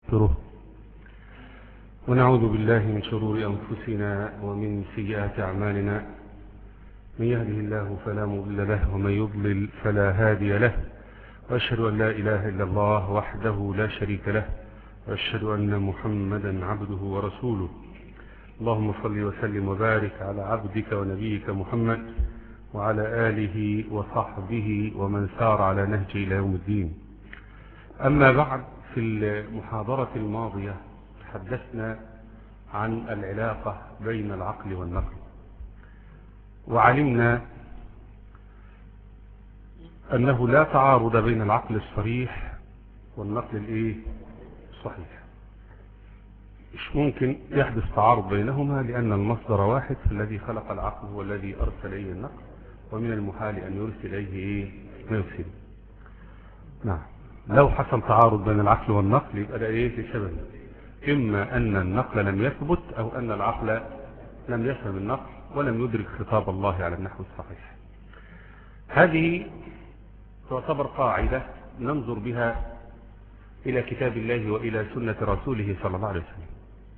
ونستغفره ونعوذ بالله من شرور أنفسنا ومن سيئات أعمالنا من يهده الله فلا مضل له ومن يضلل فلا هادي له وأشهد أن لا إله إلا الله وحده لا شريك له وأشهد أن محمدا عبده ورسوله اللهم صل وسلم وبارك على عبدك ونبيك محمد وعلى آله وصحبه ومن سار على نهج إلى يوم الدين أما بعد في المحاضرة الماضية تحدثنا عن العلاقة بين العقل والنقل وعلمنا أنه لا تعارض بين العقل الصريح والنقل الإيه الصحيح مش ممكن يحدث تعارض بينهما لأن المصدر واحد الذي خلق العقل هو الذي أرسل إليه النقل ومن المحال أن يرسل إليه إيه ما يرسل نعم لو حصل تعارض بين العقل والنقل يبقى ده إيه لسبب إما أن النقل لم يثبت أو أن العقل لم يفهم النقل ولم يدرك خطاب الله على النحو الصحيح هذه تعتبر قاعدة ننظر بها إلى كتاب الله وإلى سنة رسوله صلى الله عليه وسلم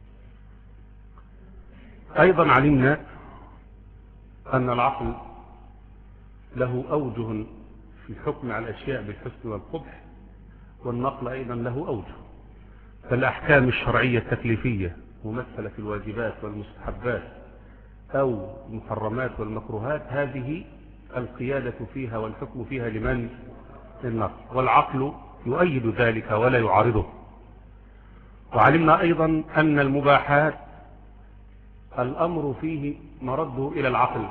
أيضا علمنا أن العقل له أوجه في الحكم على الأشياء بالحسن والقبح والنقل أيضا له أوجه فالأحكام الشرعية التكليفية ممثلة في الواجبات والمستحبات أو المحرمات والمكروهات هذه القيادة فيها والحكم فيها لمن للنقل والعقل يؤيد ذلك ولا يعارضه وعلمنا أيضا أن المباحات الأمر فيه مرده إلى العقل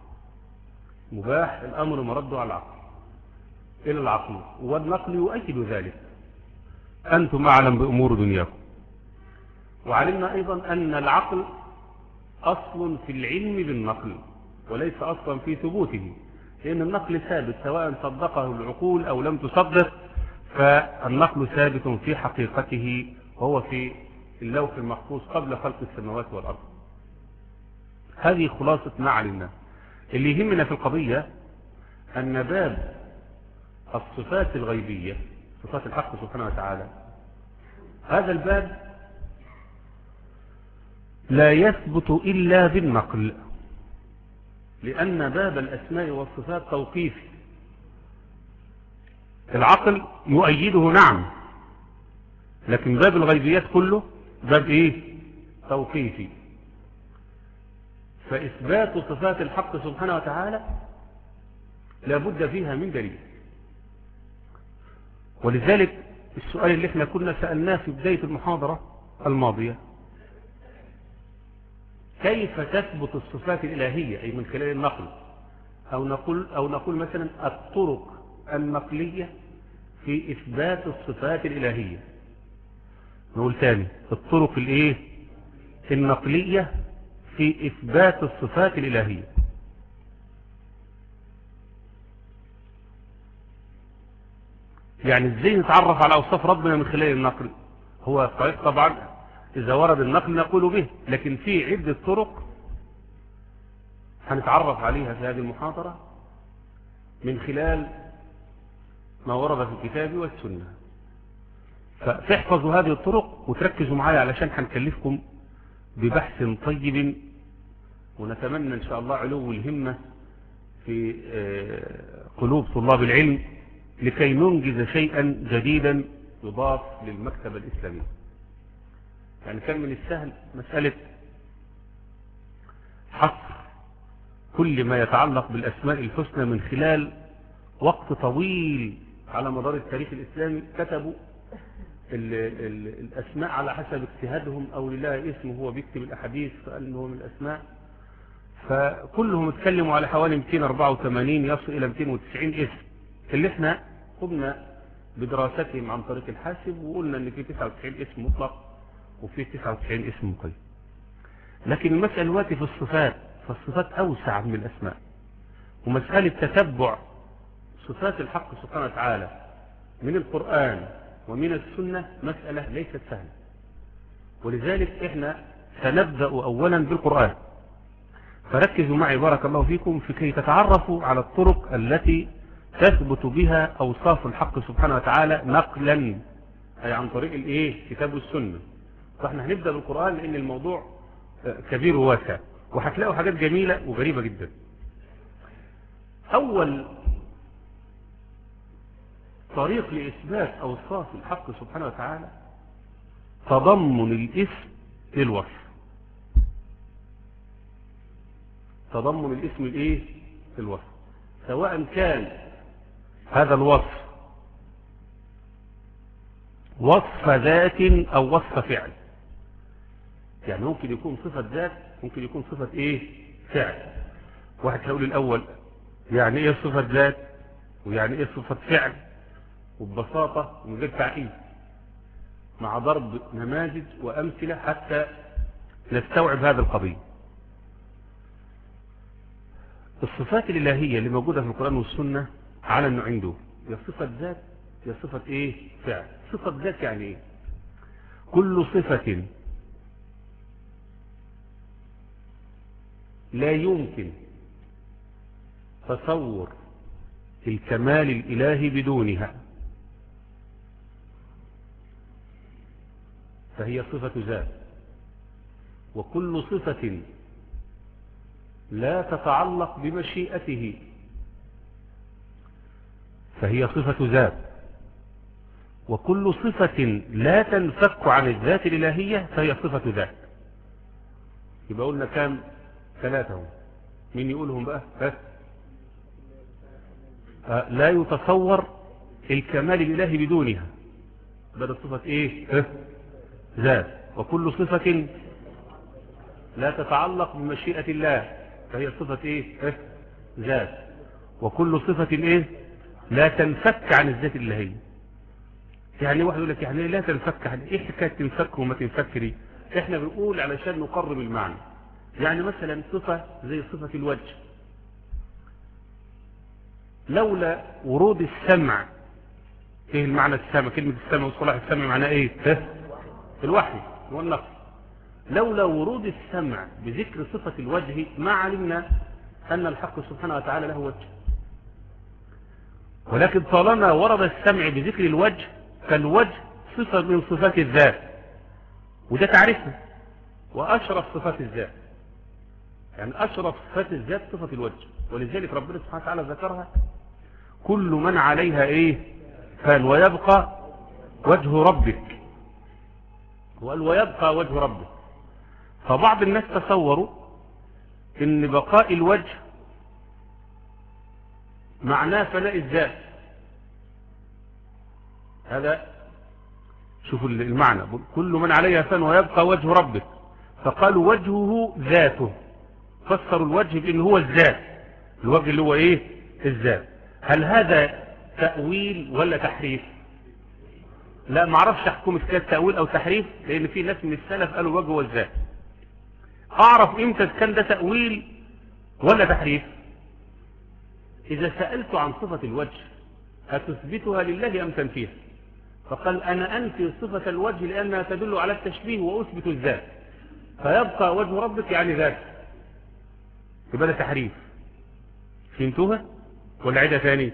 مباح الأمر مرده على العقل إلى العقل والنقل يؤيد ذلك أنتم أعلم بأمور دنياكم وعلمنا أيضا أن العقل أصل في العلم بالنقل وليس أصلا في ثبوته لأن النقل ثابت سواء صدقه العقول أو لم تصدق فالنقل ثابت في حقيقته وهو في اللوح المحفوظ قبل خلق السماوات والأرض هذه خلاصة ما علمنا اللي يهمنا في القضية أن باب الصفات الغيبية صفات الحق سبحانه وتعالى هذا الباب لا يثبت إلا بالنقل لأن باب الأسماء والصفات توقيفي العقل يؤيده نعم لكن باب الغيبيات كله باب ايه توقيفي فإثبات صفات الحق سبحانه وتعالى لابد فيها من دليل ولذلك السؤال اللي احنا كنا سألناه في بداية المحاضرة الماضية كيف تثبت الصفات الإلهية أي من خلال النقل أو نقول, أو نقول مثلا الطرق النقلية في إثبات الصفات الإلهية نقول تاني الطرق الإيه النقلية في إثبات الصفات الإلهية يعني ازاي نتعرف على أوصاف ربنا من خلال النقل هو صحيح طبعا إذا ورد النقل نقول به لكن في عدة طرق هنتعرف عليها في هذه المحاضرة من خلال ما ورد في الكتاب والسنة فتحفظوا هذه الطرق وتركزوا معايا علشان هنكلفكم ببحث طيب ونتمنى ان شاء الله علو الهمة في قلوب طلاب العلم لكي ننجز شيئا جديدا يضاف للمكتبة الإسلامية يعني كان من السهل مسألة حصر كل ما يتعلق بالأسماء الحسنى من خلال وقت طويل على مدار التاريخ الإسلامي كتبوا ال ال الأسماء على حسب اجتهادهم أو لله اسم هو بيكتب الأحاديث فقال إنه من الأسماء فكلهم اتكلموا على حوالي 284 يصل إلى 290 اسم اللي احنا قمنا بدراستهم عن طريق الحاسب وقلنا ان في 99 اسم مطلق وفي 99 اسم مقيد لكن المسألة دلوقتي في الصفات فالصفات أوسع من الأسماء ومسألة تتبع صفات الحق سبحانه وتعالى من القرآن ومن السنة مسألة ليست سهلة ولذلك احنا سنبدأ أولا بالقرآن فركزوا معي بارك الله فيكم في كي تتعرفوا على الطرق التي تثبت بها أوصاف الحق سبحانه وتعالى نقلا أي عن طريق الإيه كتاب والسنة فاحنا هنبدأ بالقرآن لأن الموضوع كبير وواسع وهتلاقوا حاجات جميلة وغريبة جدا أول طريق لإثبات أوصاف الحق سبحانه وتعالى تضمن الاسم للوصف تضمن الاسم الايه الوصف سواء كان هذا الوصف وصف ذات او وصف فعل يعني ممكن يكون صفة ذات ممكن يكون صفة ايه فعل واحد هيقول الاول يعني ايه صفة ذات ويعني ايه صفة فعل وببساطة ومن غير تعقيد مع ضرب نماذج وامثلة حتى نستوعب هذا القضية الصفات الالهية اللي موجودة في القرآن والسنة على النوعين دول يا صفة ذات يا صفة ايه فعل صفة ذات يعني ايه كل صفة لا يمكن تصور الكمال الإلهي بدونها فهي صفة ذات وكل صفة لا تتعلق بمشيئته فهي صفة ذات وكل صفة لا تنفك عن الذات الإلهية فهي صفة ذات يبقى قلنا كام ثلاثة مين يقولهم بقى ها؟ لا يتصور الكمال الإلهي بدونها بدأ صفة ايه ها؟ ذات وكل صفة لا تتعلق بمشيئة الله فهي صفة ايه ها؟ ذات وكل صفة ايه لا تنفك عن الذات الإلهية يعني واحد يقول لك يعني لا تنفك عن ايه حكاية تنفك وما تنفك دي احنا بنقول علشان نقرب المعنى يعني مثلا صفة زي صفة الوجه لولا ورود السمع ايه المعنى السمع كلمة السمع وصلاح السمع معناه ايه ها؟ الوحي والنقل لولا ورود السمع بذكر صفة الوجه ما علمنا أن الحق سبحانه وتعالى له وجه ولكن طالما ورد السمع بذكر الوجه فالوجه صفة من صفات الذات وده تعرفه وأشرف صفات الذات يعني أشرف صفات الذات صفة الوجه ولذلك ربنا سبحانه وتعالى ذكرها كل من عليها ايه قال ويبقى وجه ربك وقال ويبقى وجه ربك فبعض الناس تصوروا ان بقاء الوجه معناه فناء الذات هذا شوفوا المعنى كل من عليها فان ويبقى وجه ربك فقالوا وجهه ذاته فسروا الوجه بأنه هو الذات الوجه اللي هو ايه الذات هل هذا تأويل ولا تحريف لا ما اعرفش احكم في تأويل او تحريف لان في ناس من السلف قالوا الوجه هو الذات اعرف امتى كان ده تأويل ولا تحريف اذا سألت عن صفة الوجه هتثبتها لله ام تنفيها فقال انا انفي صفة الوجه لانها تدل على التشبيه واثبت الذات فيبقى وجه ربك يعني ذات يبقى ده تحريف فهمتوها ولا عيدها ثاني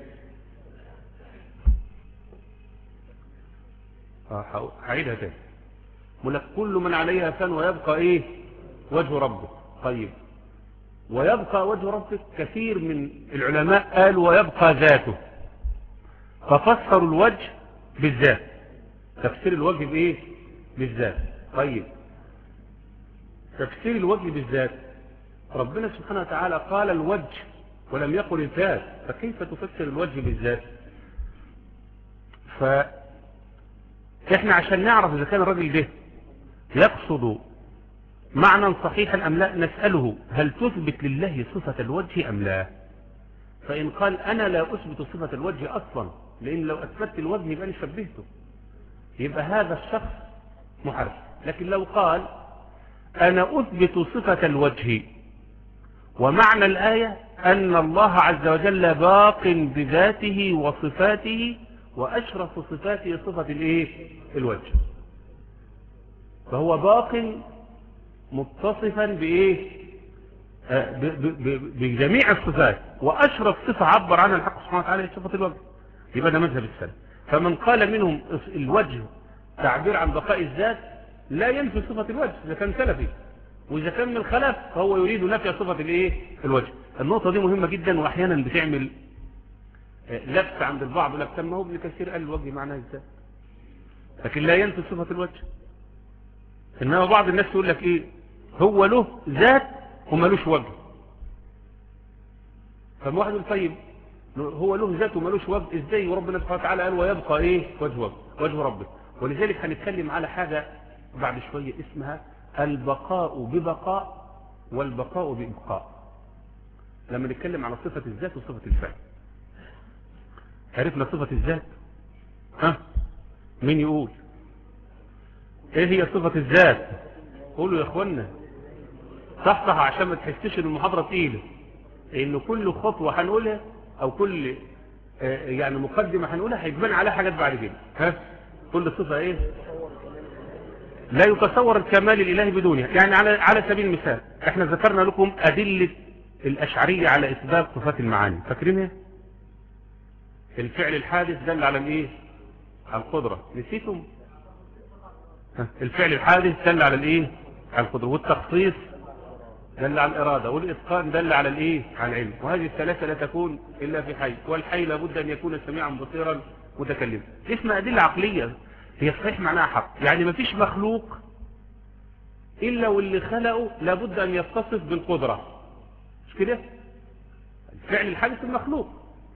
اه هعيدها تاني لك كل من عليها فان ويبقى ايه وجه ربك طيب ويبقى وجه ربك كثير من العلماء قالوا ويبقى ذاته ففسروا الوجه بالذات تفسير الوجه بايه بالذات طيب تفسير الوجه بالذات ربنا سبحانه وتعالى قال الوجه ولم يقل الذات فكيف تفسر الوجه بالذات فإحنا عشان نعرف إذا كان الرجل ده يقصد معنى صحيحا أم لا نسأله هل تثبت لله صفة الوجه أم لا فإن قال أنا لا أثبت صفة الوجه أصلا لأن لو أثبت الوجه يبقى أنا شبهته يبقى هذا الشخص محرف لكن لو قال أنا أثبت صفة الوجه ومعنى الآية أن الله عز وجل باق بذاته وصفاته وأشرف صفاته صفة الإيه؟ الوجه فهو باق متصفا بإيه آه بجميع الصفات وأشرف صفة عبر عنها الحق سبحانه وتعالى صفة الوجه يبقى ده مذهب السلف فمن قال منهم الوجه تعبير عن بقاء الذات لا ينفي صفة الوجه إذا كان سلفي وإذا كان من الخلف فهو يريد نفي صفة الايه الوجه النقطة دي مهمة جدا وأحيانا بتعمل لبس عند البعض لك ما هو ابن كثير قال الوجه معناه الذات لكن لا ينفي صفة الوجه إنما بعض الناس يقول لك إيه هو له ذات ومالوش وجه فما واحد يقول طيب هو له ذات ومالوش وجه ازاي وربنا سبحانه وتعالى قال ويبقى ايه وجه وجه وجه ربك ولذلك هنتكلم على حاجة بعد شوية اسمها البقاء ببقاء والبقاء بإبقاء لما نتكلم على صفة الذات وصفة الفعل عرفنا صفة الذات ها مين يقول ايه هي صفة الذات قولوا يا اخوانا صح صح عشان ما تحسش ان المحاضرة تقيلة ان كل خطوة هنقولها او كل يعني مقدمة هنقولها هيتبان عليها حاجات بعد كده ها كل صفة ايه لا يتصور الكمال الالهي بدونها يعني على على سبيل المثال احنا ذكرنا لكم ادلة الاشعرية على اثبات صفات المعاني فاكرينها الفعل الحادث دل على الايه على القدرة نسيتم الفعل الحادث دل على الايه على القدرة والتخصيص دل على الإرادة والإتقان دل على الإيه على العلم وهذه الثلاثة لا تكون إلا في حي والحي لابد أن يكون سميعا بصيرا متكلما اسمها أدلة عقلية هي صحيح معناها حق يعني ما فيش مخلوق إلا واللي خلقه لابد أن يتصف بالقدرة مش كده الفعل الحادث المخلوق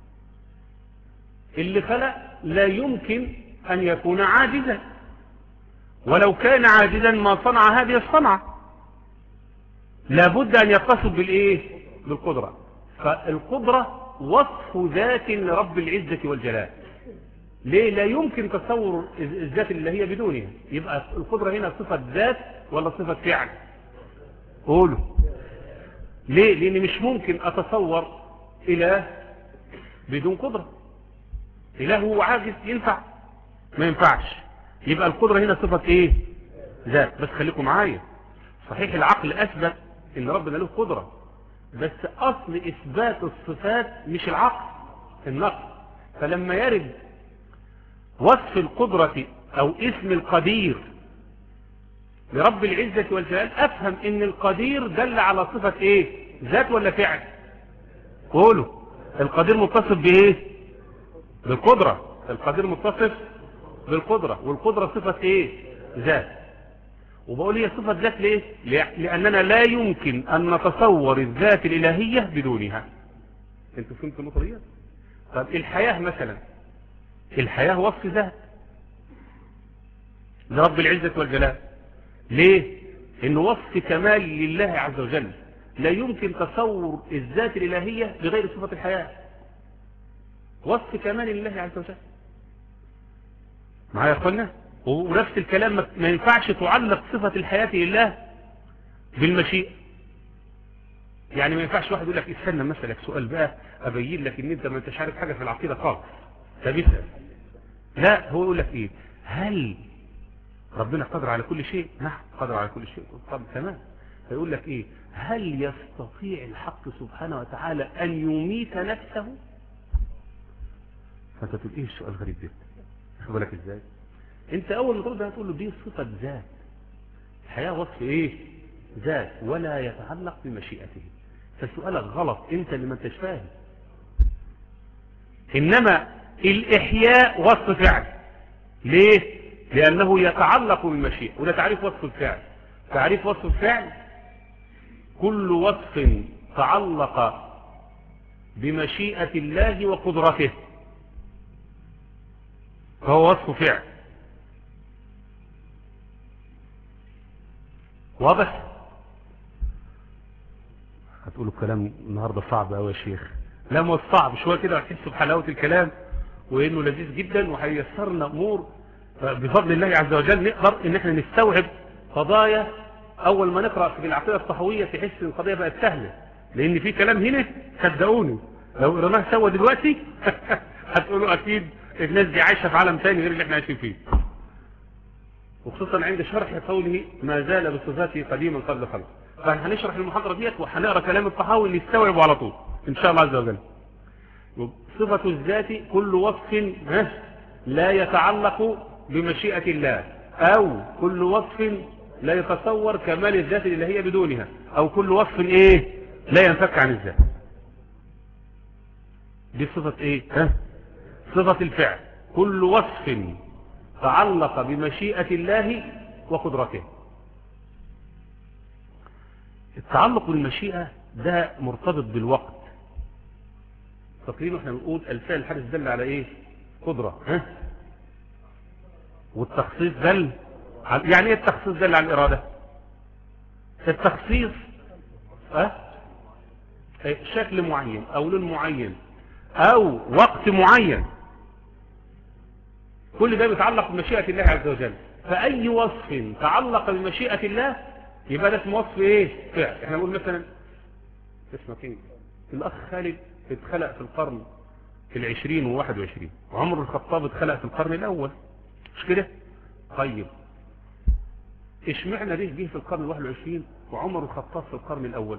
اللي خلق لا يمكن أن يكون عاجزا ولو كان عاجزا ما صنع هذه الصنعة لابد أن يتصف بالإيه بالقدرة فالقدرة وصف ذات لرب العزة والجلال ليه لا يمكن تصور الذات اللي هي بدونها يبقى القدرة هنا صفة ذات ولا صفة فعل قولوا ليه لان مش ممكن اتصور اله بدون قدرة اله هو عاجز ينفع ما ينفعش يبقى القدرة هنا صفة ايه ذات بس خليكم معايا صحيح العقل اثبت ان ربنا له قدرة بس اصل اثبات الصفات مش العقل النقل فلما يرد وصف القدرة او اسم القدير لرب العزة والجلال افهم ان القدير دل على صفة ايه ذات ولا فعل قولوا القدير متصف بايه بالقدرة القدير متصف بالقدرة والقدرة صفة ايه ذات وبقول هي صفة ذات ليه لاننا لا يمكن ان نتصور الذات الالهية بدونها انتوا فهمتوا النقطة دي طب الحياة مثلا الحياة وصف ذات لرب العزة والجلال ليه انه وصف كمال لله عز وجل لا يمكن تصور الذات الالهية بغير صفة الحياة وصف كمال لله عز وجل معايا يا اخوانا ونفس الكلام ما ينفعش تعلق صفة الحياة لله بالمشيئة يعني ما ينفعش واحد يقول لك استنى مثلك سؤال بقى ابين لك ان انت ما انتش عارف حاجة في العقيدة خالص فبيسأل لا هو يقول لك ايه هل ربنا قادر على كل شيء نعم قادر على كل شيء طب تمام فيقول لك ايه هل يستطيع الحق سبحانه وتعالى ان يميت نفسه فانت تقول ايه السؤال غريب جدا خد بالك ازاي انت اول ما تقول هتقول له دي صفة ذات الحياة وصف ايه ذات ولا يتعلق بمشيئته فسؤالك غلط انت اللي ما انتش فاهم انما الاحياء وصف فعل ليه لانه يتعلق بالمشيئة وده تعريف وصف الفعل تعريف وصف الفعل كل وصف تعلق بمشيئة الله وقدرته فهو وصف فعل واضح هتقولوا الكلام النهاردة صعب قوي يا شيخ لا مش صعب شوية كده هتحسوا بحلاوة الكلام وانه لذيذ جدا وهيسرنا امور بفضل الله عز وجل نقدر ان احنا نستوعب قضايا اول ما نقرأ في العقيدة الصحوية تحس ان القضية بقت سهلة لان في كلام هنا صدقوني لو قرناه سوا دلوقتي هتقولوا اكيد الناس دي عايشة في عالم تاني غير اللي احنا عايشين فيه وخصوصا عند شرح قوله ما زال بصفاته قديما قبل خلق فهنشرح المحاضرة ديت وهنقرا كلام الطحاوي نستوعبه على طول ان شاء الله عز وجل صفة الذات كل وصف لا يتعلق بمشيئة الله او كل وصف لا يتصور كمال الذات اللي هي بدونها او كل وصف ايه لا ينفك عن الذات دي صفة ايه ها؟ صفة الفعل كل وصف تعلق بمشيئة الله وقدرته التعلق بالمشيئة ده مرتبط بالوقت فاكرين احنا بنقول الفعل الحادث دل على ايه قدرة ها والتخصيص دل على يعني ايه التخصيص دل على الارادة التخصيص اه شكل معين او لون معين او وقت معين كل ده بيتعلق بمشيئة الله عز وجل فأي وصف تعلق بمشيئة الله يبقى ده اسمه وصف ايه فعل احنا نقول مثلا اسمك ايه الاخ خالد اتخلق في القرن في العشرين وواحد وعشرين وعمر الخطاب اتخلق في القرن الاول مش كده طيب اشمعنا ليه جه في القرن الواحد وعشرين وعمر الخطاب في القرن الاول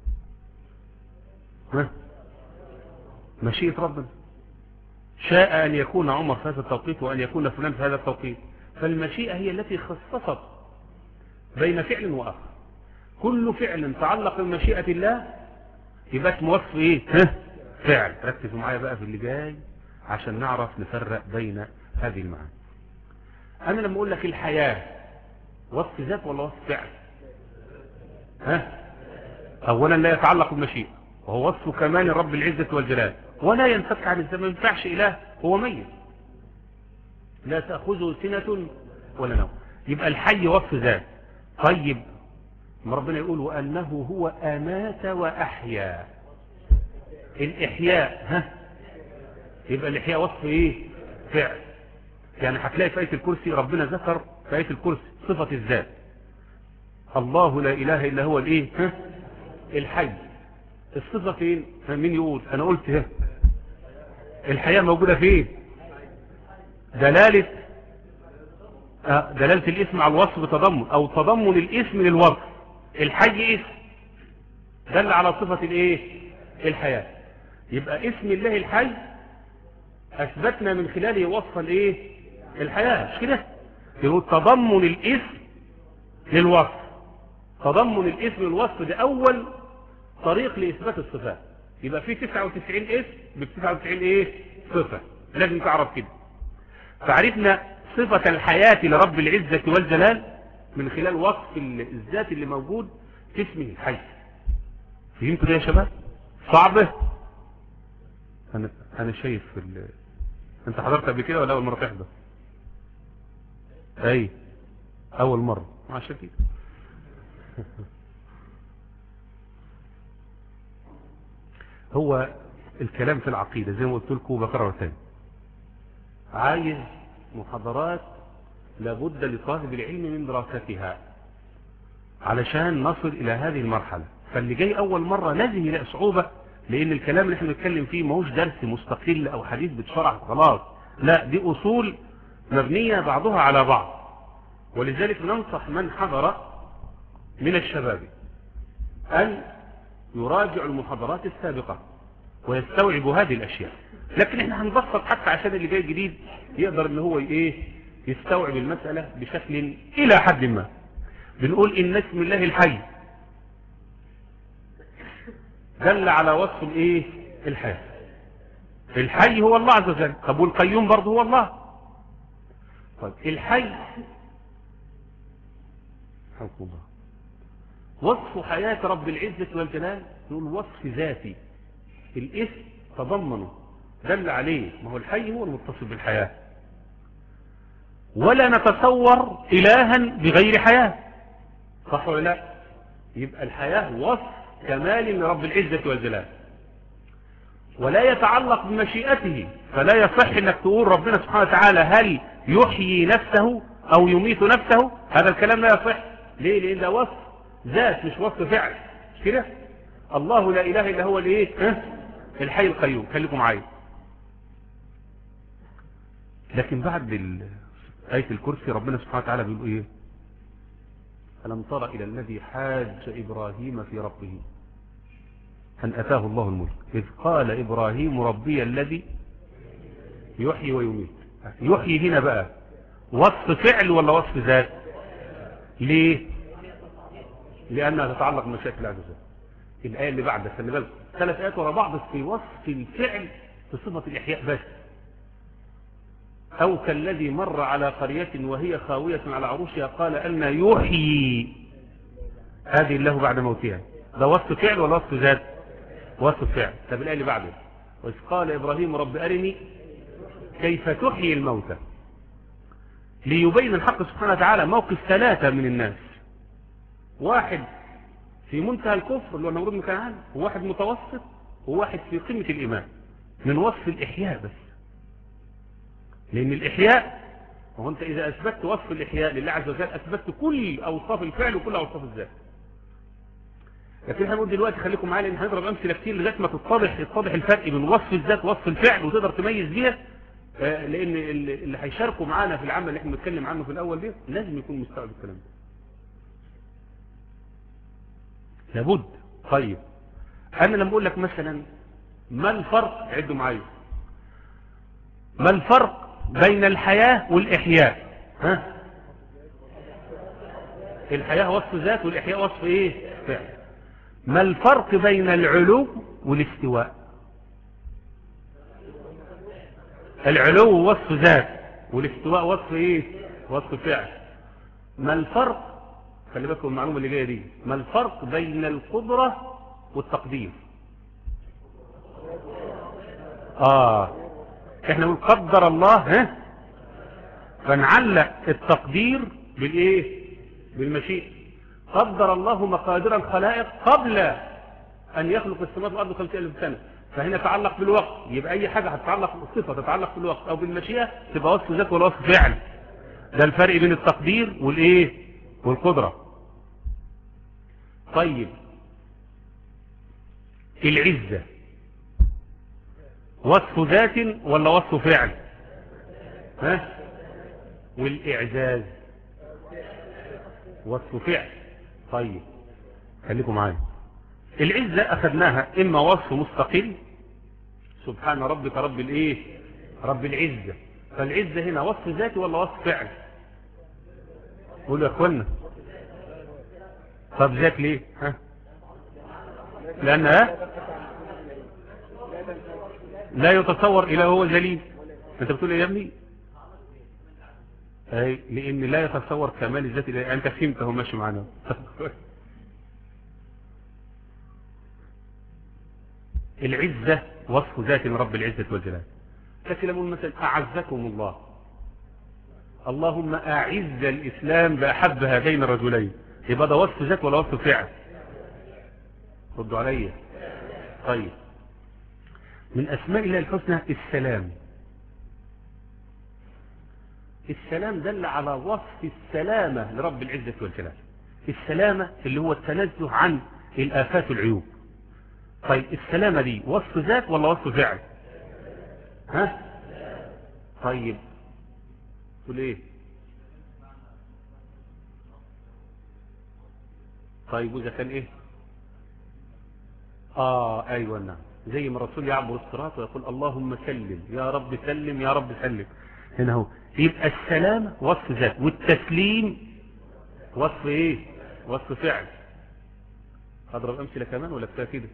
ها مشيئة ربنا شاء أن يكون عمر في هذا التوقيت وأن يكون فلان في هذا التوقيت فالمشيئة هي التي خصصت بين فعل وآخر كل فعل تعلق بمشيئة الله يبقى اسمه وصف ايه ها فعل ركزوا معايا بقى في اللي جاي عشان نعرف نفرق بين هذه المعاني انا لما اقول لك الحياة وصف ذات ولا وصف فعل ها اولا لا يتعلق بالمشيئة وهو وصف كمال رب العزة والجلال ولا ينفك عن الزمن ما ينفعش اله هو ميت لا تأخذه سنة ولا نوم يبقى الحي وصف ذات طيب ما ربنا يقول وأنه هو أمات وأحيا الإحياء ها يبقى الإحياء وصف إيه فعل يعني هتلاقي في آية الكرسي ربنا ذكر في آية الكرسي صفة الذات الله لا إله إلا هو الإيه ها الحي الصفة فين مين يقول أنا قلت ها الحياة موجودة فين دلالة دلالة الاسم على الوصف بتضمن او تضمن الاسم للوصف الحي اسم دل على صفة الايه الحياة يبقى اسم الله الحي اثبتنا من خلاله وصفا الايه الحياة مش كده يقول تضمن الاسم للوصف تضمن الاسم للوصف ده اول طريق لاثبات الصفات يبقى في 99 اسم ب 99 ايه صفة لازم تعرف كده فعرفنا صفة الحياة لرب العزة والجلال من خلال وصف الذات اللي موجود في اسمه الحي فهمتوا يا شباب صعبة انا انا شايف في ال... انت حضرت قبل كده ولا اول مرة تحضر اي اول مرة عشان كده هو الكلام في العقيدة زي ما قلت لكم بكرر تاني عايز محاضرات لابد لطالب العلم من دراستها علشان نصل إلى هذه المرحلة فاللي جاي أول مرة لازم يلاقي صعوبة لأن الكلام اللي احنا بنتكلم فيه ماهوش درس مستقل أو حديث بتشرح خلاص لا دي أصول مبنية بعضها على بعض ولذلك ننصح من حضر من الشباب أن يراجع المحاضرات السابقة ويستوعب هذه الأشياء لكن احنا هنبسط حتى عشان اللي جاي جديد يقدر ان هو ايه يستوعب المسألة بشكل الى حد ما بنقول ان اسم الله الحي دل على وصف الايه الحي الحي هو الله عز وجل طب والقيوم برضه هو الله طيب الحي حكم الله وصف حياة رب العزة والجلال نقول وصف ذاتي الاسم تضمنه دل عليه ما هو الحي هو المتصل بالحياة ولا نتصور إلها بغير حياة صح ولا لا يبقى الحياة وصف كمال لرب العزة والجلال ولا يتعلق بمشيئته فلا يصح انك تقول ربنا سبحانه وتعالى هل يحيي نفسه او يميت نفسه هذا الكلام لا يصح ليه لان ده وصف ذات مش وصف فعل مش كده الله لا اله الا هو الايه ها؟ الحي القيوم خليكم معايا لكن بعد آية الكرسي ربنا سبحانه وتعالى بيقول ايه ألم تر إلى الذي حاج إبراهيم في ربه أن أتاه الله الملك إذ قال إبراهيم ربي الذي يحيي ويميت يحيي هنا بقى وصف فعل ولا وصف ذات ليه لأنها تتعلق بمشيئة الله عز وجل الآية اللي بعدها خلي بالكم ثلاث آيات ورا بعض في وصف الفعل في صفة الإحياء بس أو كالذي مر على قرية وهي خاوية على عروشها قال أن يحيي هذه الله بعد موتها ده وصف فعل ولا وصف ذات وصف فعل طب الآية اللي بعده وإذ قال إبراهيم رب أرني كيف تحيي الموتى ليبين الحق سبحانه وتعالى موقف ثلاثة من الناس واحد في منتهى الكفر اللي هو نمرود بن كنعان وواحد متوسط وواحد في قمة الإيمان من وصف الإحياء بس لأن الإحياء وهو أنت إذا أثبتت وصف الإحياء لله عز وجل أثبتت كل أوصاف الفعل وكل أوصاف الذات لكن احنا نقول دلوقتي خليكم معايا لان هنضرب امثله كتير لغايه ما تتضح يتضح الفرق بين وصف الذات ووصف الفعل وتقدر تميز بيها آه، لان اللي اللي هيشاركوا معانا في العمل اللي احنا بنتكلم عنه في الاول ده لازم يكون مستوعب الكلام ده لابد طيب انا لما اقول لك مثلا ما الفرق عدوا معايا ما الفرق بين الحياه والاحياء ها الحياه وصف ذات والاحياء وصف ايه فعل ما الفرق بين العلو والاستواء العلو وصف ذات والاستواء وصف ايه وصف فعل ما الفرق خلي بالكم المعلومه اللي جايه دي ما الفرق بين القدره والتقدير اه احنا نقول قدر الله ها فنعلق التقدير بالايه بالمشيئه قدر الله مقادير الخلائق قبل أن يخلق السماوات والأرض خمسين ألف سنة فهنا تعلق بالوقت يبقى أي حاجة هتتعلق بالصفة تتعلق بالوقت أو بالمشيئة تبقى وصف ذات ولا وصف فعل ده الفرق بين التقدير والإيه والقدرة طيب العزة وصف ذات ولا وصف فعل ها والإعزاز وصف فعل طيب خليكم معايا العزة أخذناها إما وصف مستقل سبحان ربك رب الإيه رب العزة فالعزة هنا وصف ذاتي ولا وصف فعل قولوا يا أخوانا طب ذات ليه ها لأنها لا يتصور إلى هو ذليل أنت بتقول إيه يا ابني أي لأن لا يتصور كمال الذات إليه أنت فهمته ماشي معنا العزة وصف ذات من رب العزة والجلال لكن لما مثلا أعزكم الله اللهم أعز الإسلام بأحب هذين الرجلين يبقى ده وصف ذات ولا وصف فعل ردوا علي طيب من أسماء الله الحسنى السلام السلام دل على وصف السلامة لرب العزة والجلال السلامة اللي هو التنزه عن الآفات والعيوب طيب السلامة دي وصف ذات ولا وصف فعل ها طيب تقول ايه طيب وإذا كان ايه اه ايوه نعم زي ما الرسول يعبر الصراط ويقول اللهم سلم يا رب سلم يا رب سلم هنا هو يبقى السلام وصف ذات والتسليم وصف ايه وصف فعل اضرب امثله كمان ولا كفايه كده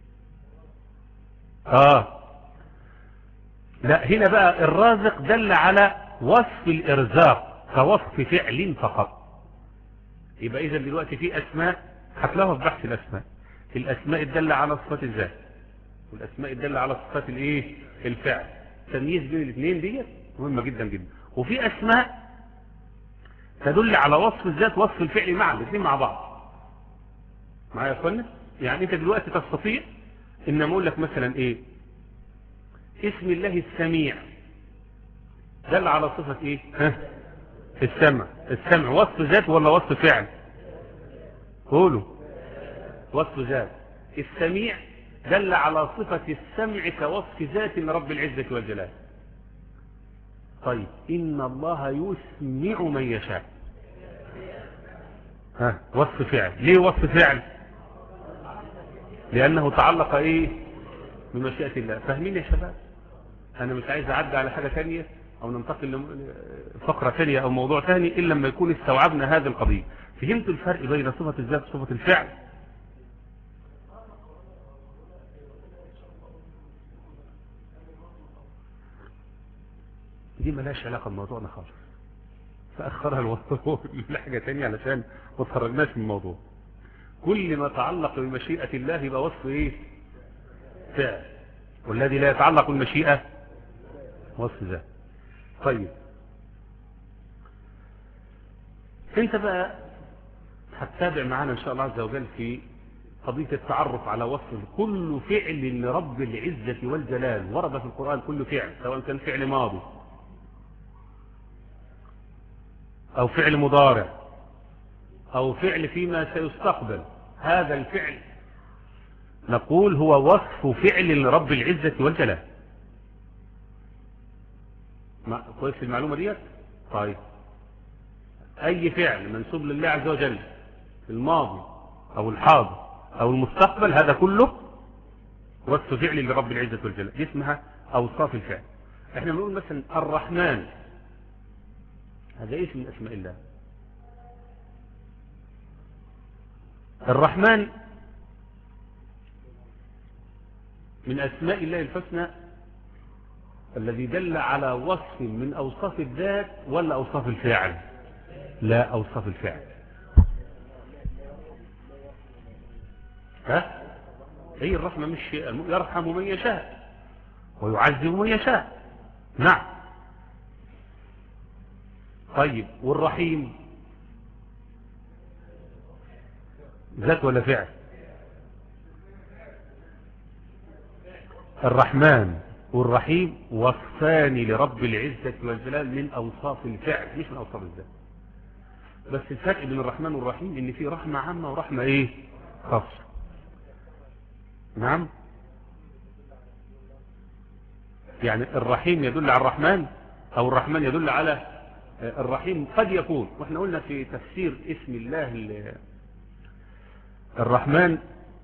اه لا هنا بقى الرازق دل على وصف الارزاق كوصف فعل فقط يبقى اذا دلوقتي في اسماء هتلاقوها في بحث الاسماء الاسماء الدالة على صفات الذات والاسماء الدالة على صفات الايه الفعل تمييز بين الاثنين ديت مهمة جدا جدا وفي اسماء تدل على وصف الذات وصف الفعل معا الاثنين مع بعض معايا يا اخوانا يعني انت دلوقتي تستطيع ان اقول لك مثلا ايه اسم الله السميع دل على صفة ايه ها السمع السمع وصف ذات ولا وصف فعل قولوا وصف ذات السميع دل على صفة السمع كوصف ذات لرب العزة والجلال طيب إن الله يسمع من يشاء ها وصف فعل ليه وصف فعل لأنه تعلق إيه بمشيئة الله فاهمين يا شباب أنا مش عايز أعدي على حاجة ثانية او ننتقل لفقرة ثانية او موضوع ثاني الا لما يكون استوعبنا هذه القضية فهمت الفرق بين صفة الذات وصفة الفعل دي ملاش علاقة بموضوعنا خالص فأخرها الوصف لحاجة تانية علشان ما تخرجناش من الموضوع كل ما تعلق بمشيئة الله يبقى وصف ايه فعل والذي لا يتعلق بالمشيئة وصف ذات طيب انت بقى هتتابع معانا ان شاء الله عز وجل في قضية التعرف على وصف كل فعل لرب العزة والجلال ورد في القرآن كل فعل سواء كان فعل ماضي او فعل مضارع او فعل فيما سيستقبل هذا الفعل نقول هو وصف فعل لرب العزة والجلال كويس المعلومة ديت طيب اي فعل منسوب لله عز وجل في الماضي او الحاضر او المستقبل هذا كله وصف فعل لرب العزة والجلال دي اسمها اوصاف الفعل احنا بنقول مثلا الرحمن هذا اسم من اسماء الله الرحمن من اسماء الله الحسنى الذي دل على وصف من اوصاف الذات ولا اوصاف الفعل لا اوصاف الفعل ها هي الرحمة مش يرحم من يشاء ويعذب من يشاء نعم طيب والرحيم ذات ولا فعل الرحمن والرحيم وصفان لرب العزة والجلال من أوصاف الفعل مش من أوصاف الذات بس الفرق بين الرحمن والرحيم ان في رحمة عامة ورحمة ايه خاصة نعم يعني الرحيم يدل على الرحمن او الرحمن يدل على الرحيم قد يكون واحنا قلنا في تفسير اسم الله الرحمن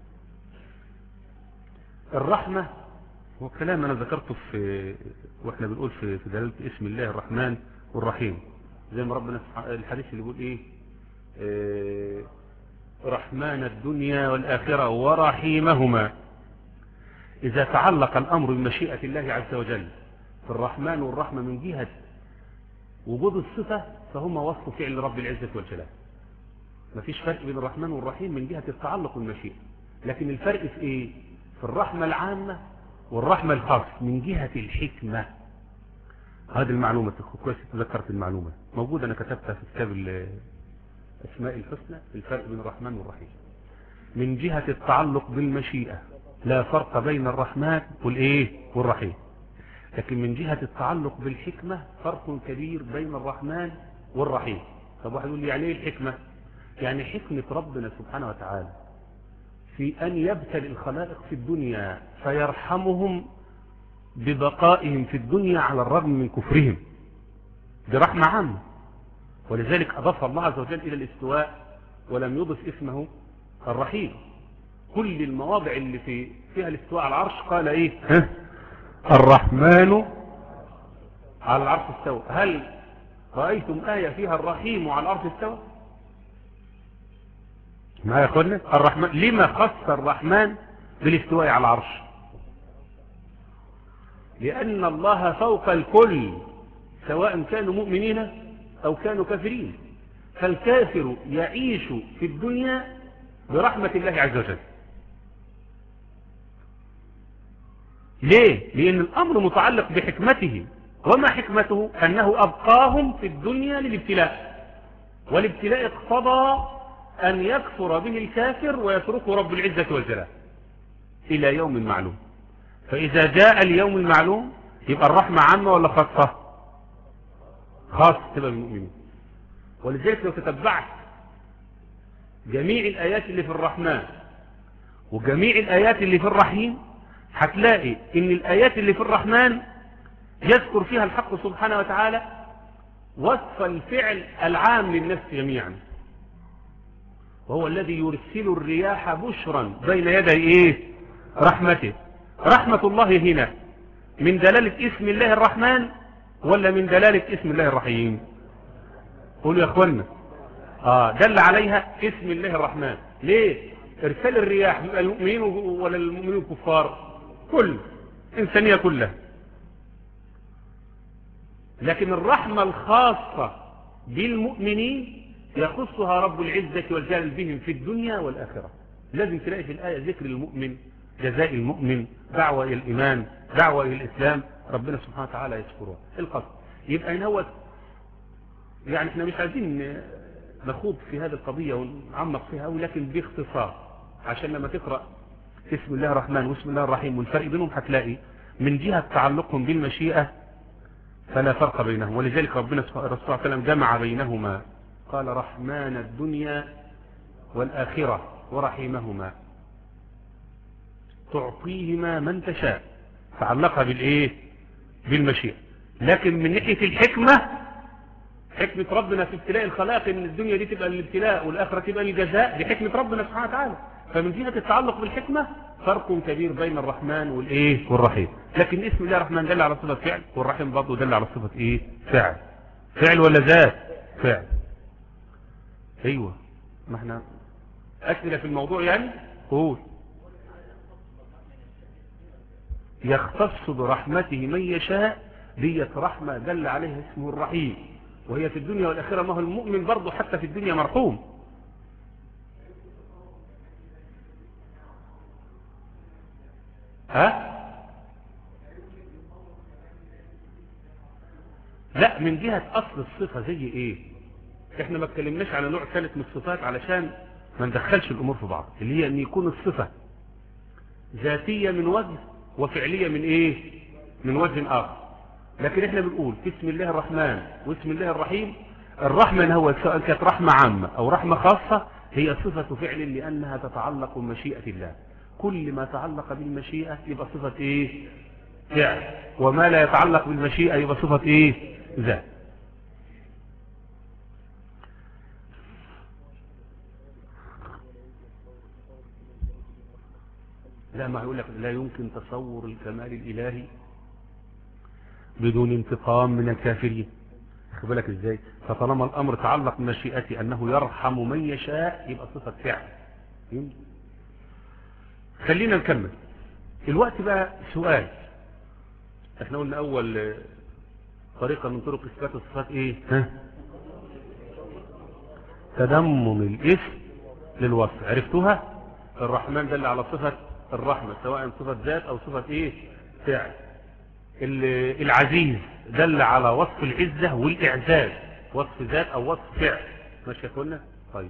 الرحمة هو كلام انا ذكرته في واحنا بنقول في في دلالة اسم الله الرحمن والرحيم زي ما ربنا الحديث اللي بيقول ايه اه رحمن الدنيا والآخرة ورحيمهما إذا تعلق الأمر بمشيئة الله عز وجل في الرحمن والرحمة من جهة وجود الصفة فهما وصف فعل رب العزة والجلال مفيش فرق بين الرحمن والرحيم من جهة التعلق والمشيئة لكن الفرق في ايه في الرحمة العامة والرحمة الخاصة من جهة الحكمة هذه المعلومة كويس تذكرت المعلومة موجودة أنا كتبتها في كتاب الأسماء الحسنى الفرق بين الرحمن والرحيم من جهة التعلق بالمشيئة لا فرق بين الرحمن والإيه والرحيم لكن من جهة التعلق بالحكمة فرق كبير بين الرحمن والرحيم طب واحد يقول لي يعني ايه الحكمة يعني حكمة ربنا سبحانه وتعالى في أن يبتلي الخلائق في الدنيا فيرحمهم ببقائهم في الدنيا على الرغم من كفرهم دي رحمة عامة ولذلك أضاف الله عز وجل إلى الاستواء ولم يضف اسمه الرحيم كل المواضع اللي في فيها الاستواء على العرش قال ايه ها؟ الرحمن على العرش استوى هل رأيتم آية فيها الرحيم على العرش استوى ما يا اخوانا الرحمن لما خص الرحمن بالاستواء على العرش لأن الله فوق الكل سواء كانوا مؤمنين أو كانوا كافرين فالكافر يعيش في الدنيا برحمة الله عز وجل ليه؟ لأن الأمر متعلق بحكمته وما حكمته أنه أبقاهم في الدنيا للابتلاء والابتلاء اقتضى أن يكفر به الكافر ويتركه رب العزة والجلال إلى يوم معلوم فإذا جاء اليوم المعلوم يبقى الرحمة عامة ولا خاصة خاصة تبقى المؤمنين ولذلك لو تتبعت جميع الآيات اللي في الرحمن وجميع الآيات اللي في الرحيم هتلاقي ان الآيات اللي في الرحمن يذكر فيها الحق سبحانه وتعالى وصف الفعل العام للنفس جميعا وهو الذي يرسل الرياح بشرا بين يدي ايه رحمته رحمة الله هنا من دلالة اسم الله الرحمن ولا من دلالة اسم الله الرحيم قولوا يا اخوانا اه دل عليها اسم الله الرحمن ليه ارسال الرياح يبقى المؤمنين ولا المؤمنين الكفار كل انسانية كلها لكن الرحمة الخاصة بالمؤمنين يخصها رب العزة والجلال بهم في الدنيا والآخرة لازم تلاقي في الآية ذكر المؤمن جزاء المؤمن دعوة إلى الإيمان دعوة إلى الإسلام ربنا سبحانه وتعالى يذكرها القصد يبقى إن هو يعني احنا مش عايزين نخوض في هذه القضية ونعمق فيها أوي لكن باختصار عشان لما تقرأ بسم الله الرحمن واسم الله الرحيم والفرق بينهم هتلاقي من جهة تعلقهم بالمشيئة فلا فرق بينهم ولذلك ربنا الرسول صلى الله عليه وسلم جمع بينهما قال رحمن الدنيا والآخرة ورحيمهما تعطيهما من تشاء تعلقها بالايه بالمشيئة لكن من ناحية الحكمة حكمة ربنا في ابتلاء الخلائق ان الدنيا دي تبقى الابتلاء والاخرة تبقى الجزاء دي حكمة ربنا سبحانه وتعالى فمن جهة التعلق بالحكمة فرق كبير بين الرحمن والايه والرحيم لكن اسم الله الرحمن دل على صفة فعل والرحيم برضه دل على صفة ايه فعل فعل ولا ذات فعل ايوه ما احنا اسئلة في الموضوع يعني قول يختص برحمته من يشاء ديت رحمة دل عليها اسمه الرحيم وهي في الدنيا والآخرة ما هو المؤمن برضه حتى في الدنيا مرحوم ها لا من جهة أصل الصفة زي إيه إحنا ما اتكلمناش على نوع ثالث من الصفات علشان ما ندخلش الأمور في بعض اللي هي أن يكون الصفة ذاتية من وجه وفعلية من إيه من وجه آخر لكن إحنا بنقول بسم الله الرحمن واسم الله الرحيم الرحمة هو سواء كانت رحمة عامة أو رحمة خاصة هي صفة فعل لأنها تتعلق بمشيئة الله كل ما تعلق بالمشيئة يبقى صفة ايه فعل وما لا يتعلق بالمشيئة يبقى صفة ايه ذات لا ما يقول لك لا يمكن تصور الكمال الإلهي بدون انتقام من الكافرين خد بالك ازاي فطالما الامر تعلق بمشيئته انه يرحم من يشاء يبقى صفة فعل خلينا نكمل الوقت بقى سؤال احنا قلنا اول طريقة من طرق اثبات الصفات ايه ها تدمم الاسم للوصف عرفتوها الرحمن دل على صفة الرحمة سواء صفة ذات او صفة ايه فعل العزيز دل على وصف العزة والاعزاز وصف ذات او وصف فعل ماشي يا اخوانا طيب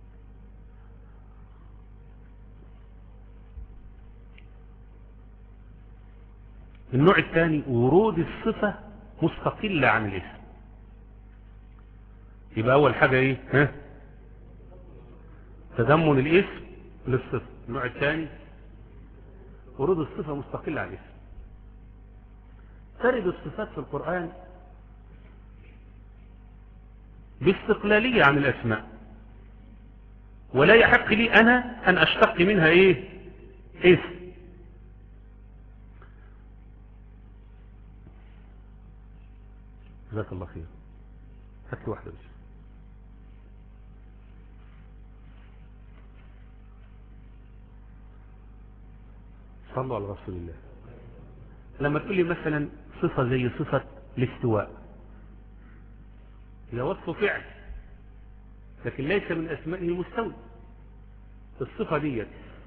النوع الثاني ورود الصفة مستقلة عن الاسم يبقى اول حاجة ايه ها تضمن الاسم للصفة النوع الثاني ورود الصفة مستقلة عن الاسم ترد الصفات في القرآن باستقلالية عن الاسماء ولا يحق لي انا ان اشتق منها ايه اسم جزاك الله خير هات لي واحدة بس صلوا على رسول الله لما تقول لي مثلا صفة زي صفة الاستواء هي وصف فعل لكن ليس من أسمائه المستوى الصفة ديت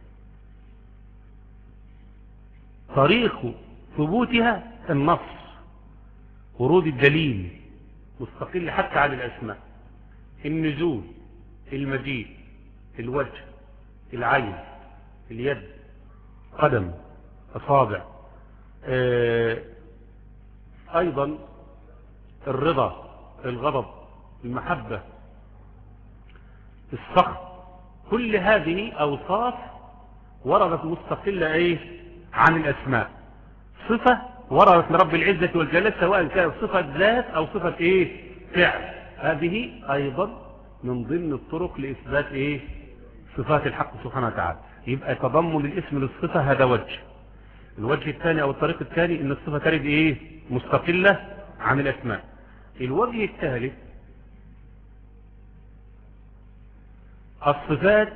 طريق ثبوتها النص ورود الدليل مستقل حتى عن الأسماء النزول المجيء الوجه العين اليد قدم أصابع أيضا الرضا الغضب المحبة السخط كل هذه أوصاف وردت مستقلة إيه عن الأسماء صفة وردت لرب العزة والجلال سواء كانت صفة ذات أو صفة إيه فعل هذه أيضا من ضمن الطرق لإثبات إيه صفات الحق سبحانه وتعالى يبقى تضمن الاسم للصفة هذا وجه الوجه الثاني أو الطريق الثاني إن الصفة ترد إيه مستقلة عن الأسماء الوجه الثالث الصفات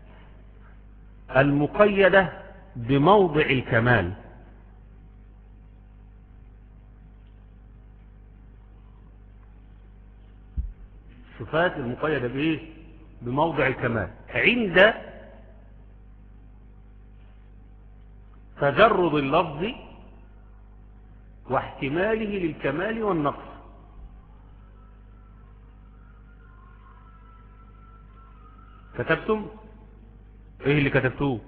المقيدة بموضع الكمال الصفات المقيدة بإيه بموضع الكمال عند تجرد اللفظ واحتماله للكمال والنقص كتبتم ايه اللي كتبتوه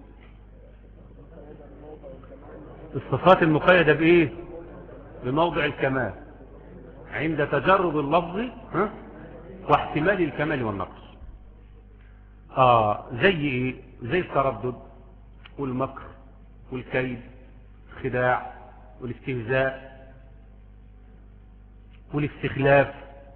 الصفات المقيدة بايه بموضع الكمال عند تجرد اللفظ ها واحتمال الكمال والنقص اه زي ايه زي التردد والمكر والكيد الخداع والاستهزاء والاستخلاف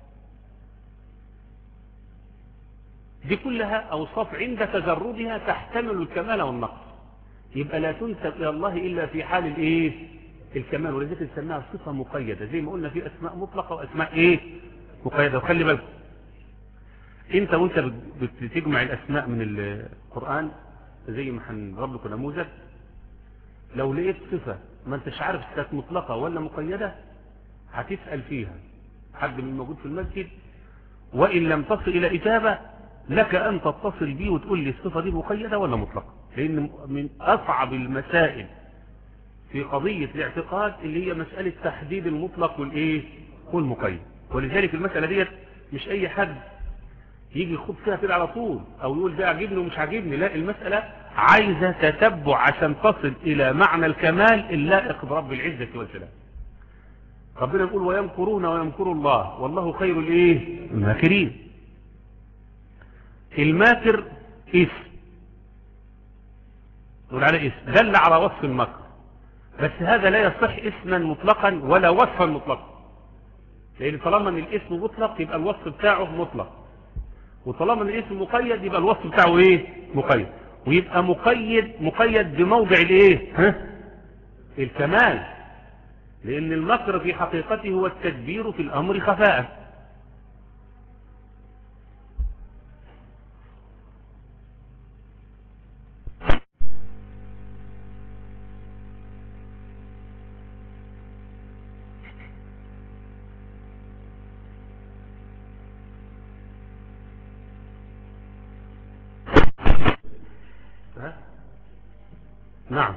دي كلها أوصاف عند تجردها تحتمل الكمال والنقص يبقى لا تنسب إلى الله إلا في حال الإيه الكمال ولذلك نسميها صفة مقيدة زي ما قلنا في أسماء مطلقة وأسماء إيه مقيدة وخلي بالك انت وانت بتجمع الأسماء من القرآن زي ما هنضرب لكم نموذج لو لقيت صفة ما انتش عارف كانت مطلقة ولا مقيدة هتسأل فيها حد من الموجود في المسجد وإن لم تصل إلى إجابة لك أن تتصل بي وتقول لي الصفة دي مقيدة ولا مطلقة لأن من أصعب المسائل في قضية الاعتقاد اللي هي مسألة تحديد المطلق والإيه والمقيد ولذلك المسألة ديت مش أي حد يجي يخوض فيها كده على طول أو يقول ده عجبني ومش عجبني لا المسألة عايزة تتبع عشان تصل إلى معنى الكمال اللائق برب العزة والسلام ربنا يقول ويمكرون ويمكر الله والله خير الايه الماكرين الماكر اسم نقول عليه اسم دل على وصف المكر بس هذا لا يصح اسما مطلقا ولا وصفا مطلقا لان طالما ان الاسم مطلق يبقى الوصف بتاعه مطلق وطالما ان الاسم مقيد يبقى الوصف بتاعه ايه مقيد ويبقى مقيد مقيد بموضع الايه ها الكمال لان المكر في حقيقته هو التدبير في الامر خفاء نعم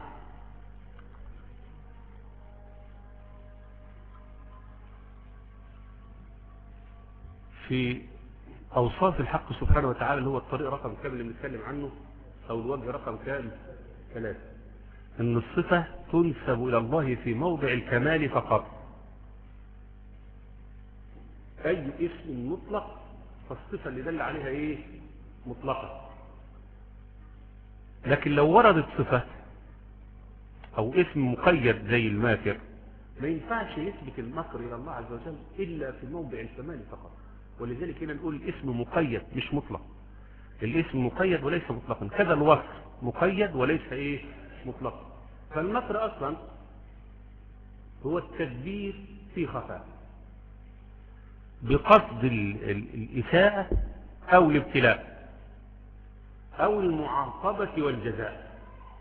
في أوصاف الحق سبحانه وتعالى اللي هو الطريق رقم كام اللي بنتكلم عنه أو الوجه رقم كام ثلاثة أن الصفة تنسب إلى الله في موضع الكمال فقط أي اسم مطلق فالصفة اللي دل عليها إيه مطلقة لكن لو وردت صفة أو اسم مقيد زي الماكر ما ينفعش يثبت المكر إلى الله عز وجل إلا في موضع الكمال فقط ولذلك هنا نقول الاسم مقيد مش مطلق الاسم مقيد وليس مطلقا كذا الوصف مقيد وليس ايه مطلق فالمكر اصلا هو التدبير في خفاء بقصد الإساءة أو الابتلاء أو المعاقبة والجزاء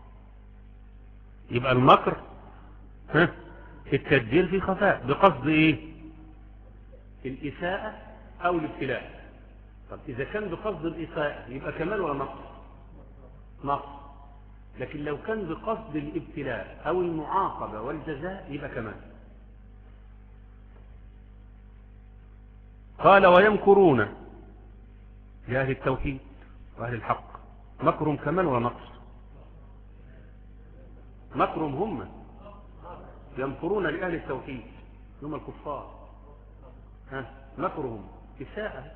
يبقى المكر ها التدبير في خفاء بقصد ايه الإساءة أو الابتلاء طب إذا كان بقصد الإساءة يبقى كمال ولا نقص نقص لكن لو كان بقصد الابتلاء أو المعاقبة والجزاء يبقى كمال قال ويمكرون لأهل التوحيد وأهل الحق مكرهم كمال ولا نقص مكرهم هم يمكرون لأهل التوحيد هم الكفار ها مكرهم إساءة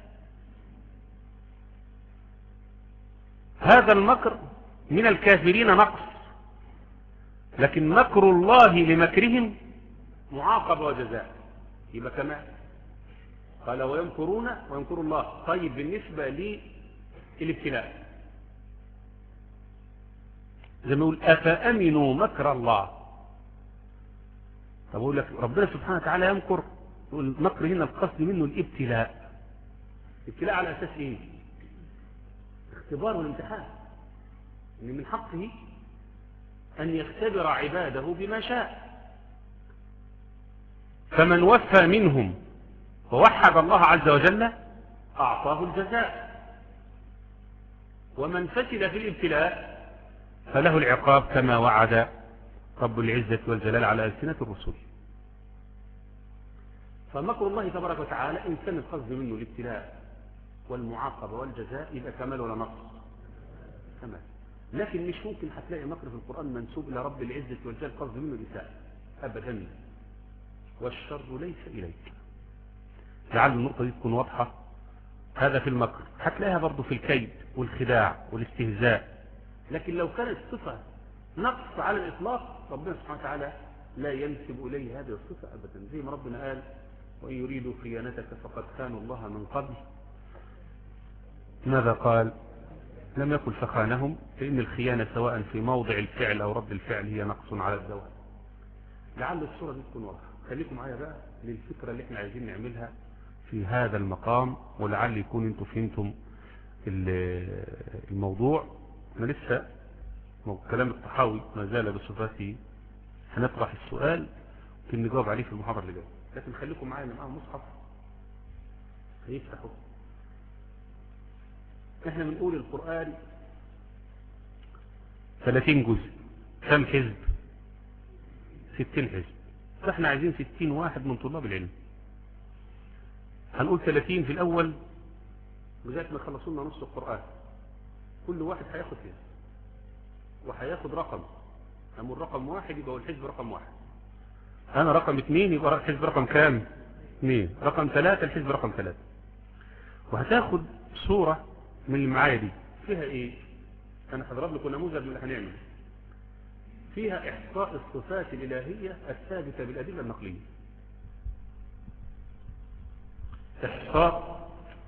هذا المكر من الكافرين نقص لكن مكر الله لمكرهم معاقب وجزاء يبقى كمان قال ويمكرون ويمكر الله طيب بالنسبة للابتلاء زي ما يقول أفأمنوا مكر الله طب أقول لك ربنا سبحانه وتعالى يمكر والمكر هنا القصد منه الابتلاء ابتلاء على أساس إيه اختبار والامتحان إن من حقه أن يختبر عباده بما شاء فمن وفى منهم ووحد الله عز وجل أعطاه الجزاء ومن فشل في الابتلاء فله العقاب كما وعد رب العزة والجلال على ألسنة الرسل فمكر الله تبارك وتعالى إن كان القصد منه الابتلاء والمعاقبة والجزاء يبقى كمال ولا نقص كمال لكن مش ممكن هتلاقي مكر في القرآن منسوب إلى رب العزة والجلال قصد منه الإساءة أبدا والشر ليس إليك لعل النقطة دي تكون واضحة هذا في المكر هتلاقيها برضه في الكيد والخداع والاستهزاء لكن لو كانت صفة نقص على الإطلاق ربنا سبحانه وتعالى لا ينسب إليه هذه الصفة أبدا زي ما ربنا قال وإن يريدوا خيانتك فقد خانوا الله من قبل ماذا قال لم يكن فخانهم فإن الخيانة سواء في موضع الفعل أو رد الفعل هي نقص على الزوال لعل الصورة دي تكون واضحة خليكم معايا بقى للفكرة اللي احنا عايزين نعملها في هذا المقام ولعل يكون انتم فهمتم الموضوع احنا لسه كلام الطحاوي ما زال بصفاته هنطرح السؤال يمكن نجاوب عليه في المحاضرة اللي جايه لكن خليكم معايا اللي معاهم مصحف هيفتحوا احنا بنقول القرآن 30 جزء كم حزب 60 حزب فاحنا عايزين 60 واحد من طلاب العلم هنقول 30 في الأول لغاية ما يخلصوا لنا نص القرآن كل واحد هياخد حزب وهياخد رقم أما الرقم واحد يبقى هو الحزب رقم واحد أنا رقم اثنين يبقى الحزب رقم كام اثنين رقم ثلاثة الحزب رقم ثلاثة وهتاخد صورة من اللي معايا دي فيها ايه انا هضرب لكم نموذج من اللي هنعمل فيها احصاء الصفات الالهية الثابتة بالادلة النقلية احصاء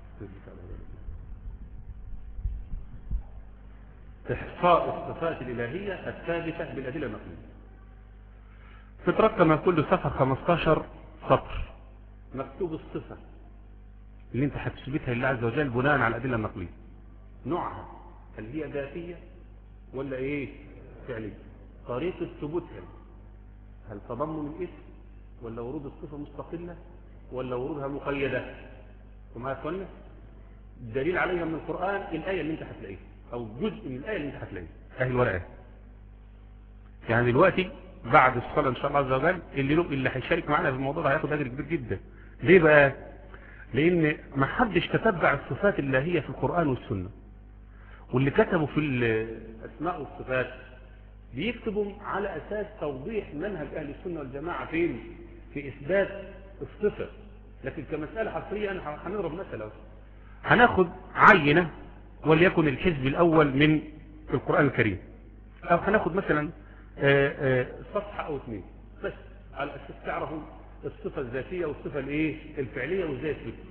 احصاء الصفات الالهية الثابتة بالادلة النقلية تترقم كل صفحة 15 سطر مكتوب الصفة اللي انت هتثبتها لله عز وجل بناء على الادلة النقلية نوعها هل هي ذاتية ولا ايه فعلية طريقة ثبوتها هل تضمن الاسم ولا ورود الصفة مستقلة ولا ورودها مقيدة وما أخوانا الدليل عليها من القرآن الآية اللي انت هتلاقيها او جزء من الآية اللي انت هتلاقيها اهي الورقة يعني دلوقتي بعد الصلاة ان شاء الله عز وجل اللي له اللي هيشارك معنا في الموضوع ده هياخد اجر كبير جدا ليه بقى لان ما حدش تتبع الصفات اللي هي في القرآن والسنة واللي كتبوا في الاسماء والصفات بيكتبوا على اساس توضيح منهج اهل السنة والجماعة فين في اثبات الصفة لكن كمسألة حصرية انا هنضرب مثلا هناخد عينة وليكن الحزب الاول من القرآن الكريم او هناخد مثلا صفحة او اثنين بس على اساس تعرفوا الصفة الذاتية والصفة الايه الفعلية وازاي تثبتها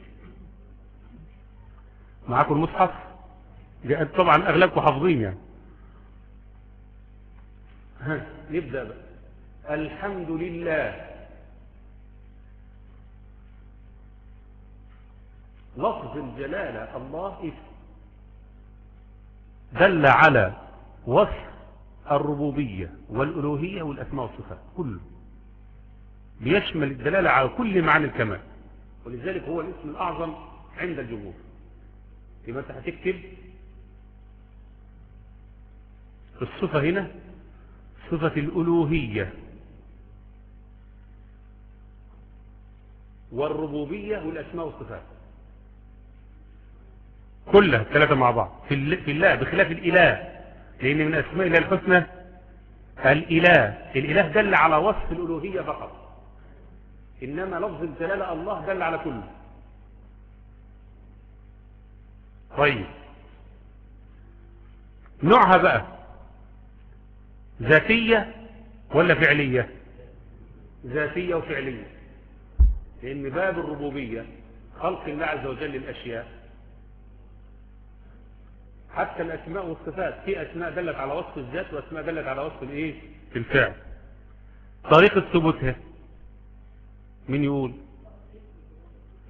معاكم المصحف طبعا اغلبكم حافظين يعني ها نبدأ بقى الحمد لله لفظ الجلالة الله اسم دل على وصف الربوبية والألوهية والأسماء والصفات كله بيشمل الدلالة على كل معنى الكمال ولذلك هو الاسم الأعظم عند الجمهور يبقى انت هتكتب الصفة هنا صفة الألوهية والربوبية والأسماء والصفات كلها الثلاثة مع بعض في, في الله بخلاف الإله لأن من أسماء الله الحسنى الإله الإله دل على وصف الألوهية فقط إنما لفظ الجلالة الله دل على كله طيب نوعها بقى ذاتية ولا فعلية ذاتية وفعلية لأن باب الربوبية خلق الله عز وجل الأشياء حتى الأسماء والصفات في أسماء دلت على وصف الذات وأسماء دلت على وصف الإيه الفعل طريقة ثبوتها مين يقول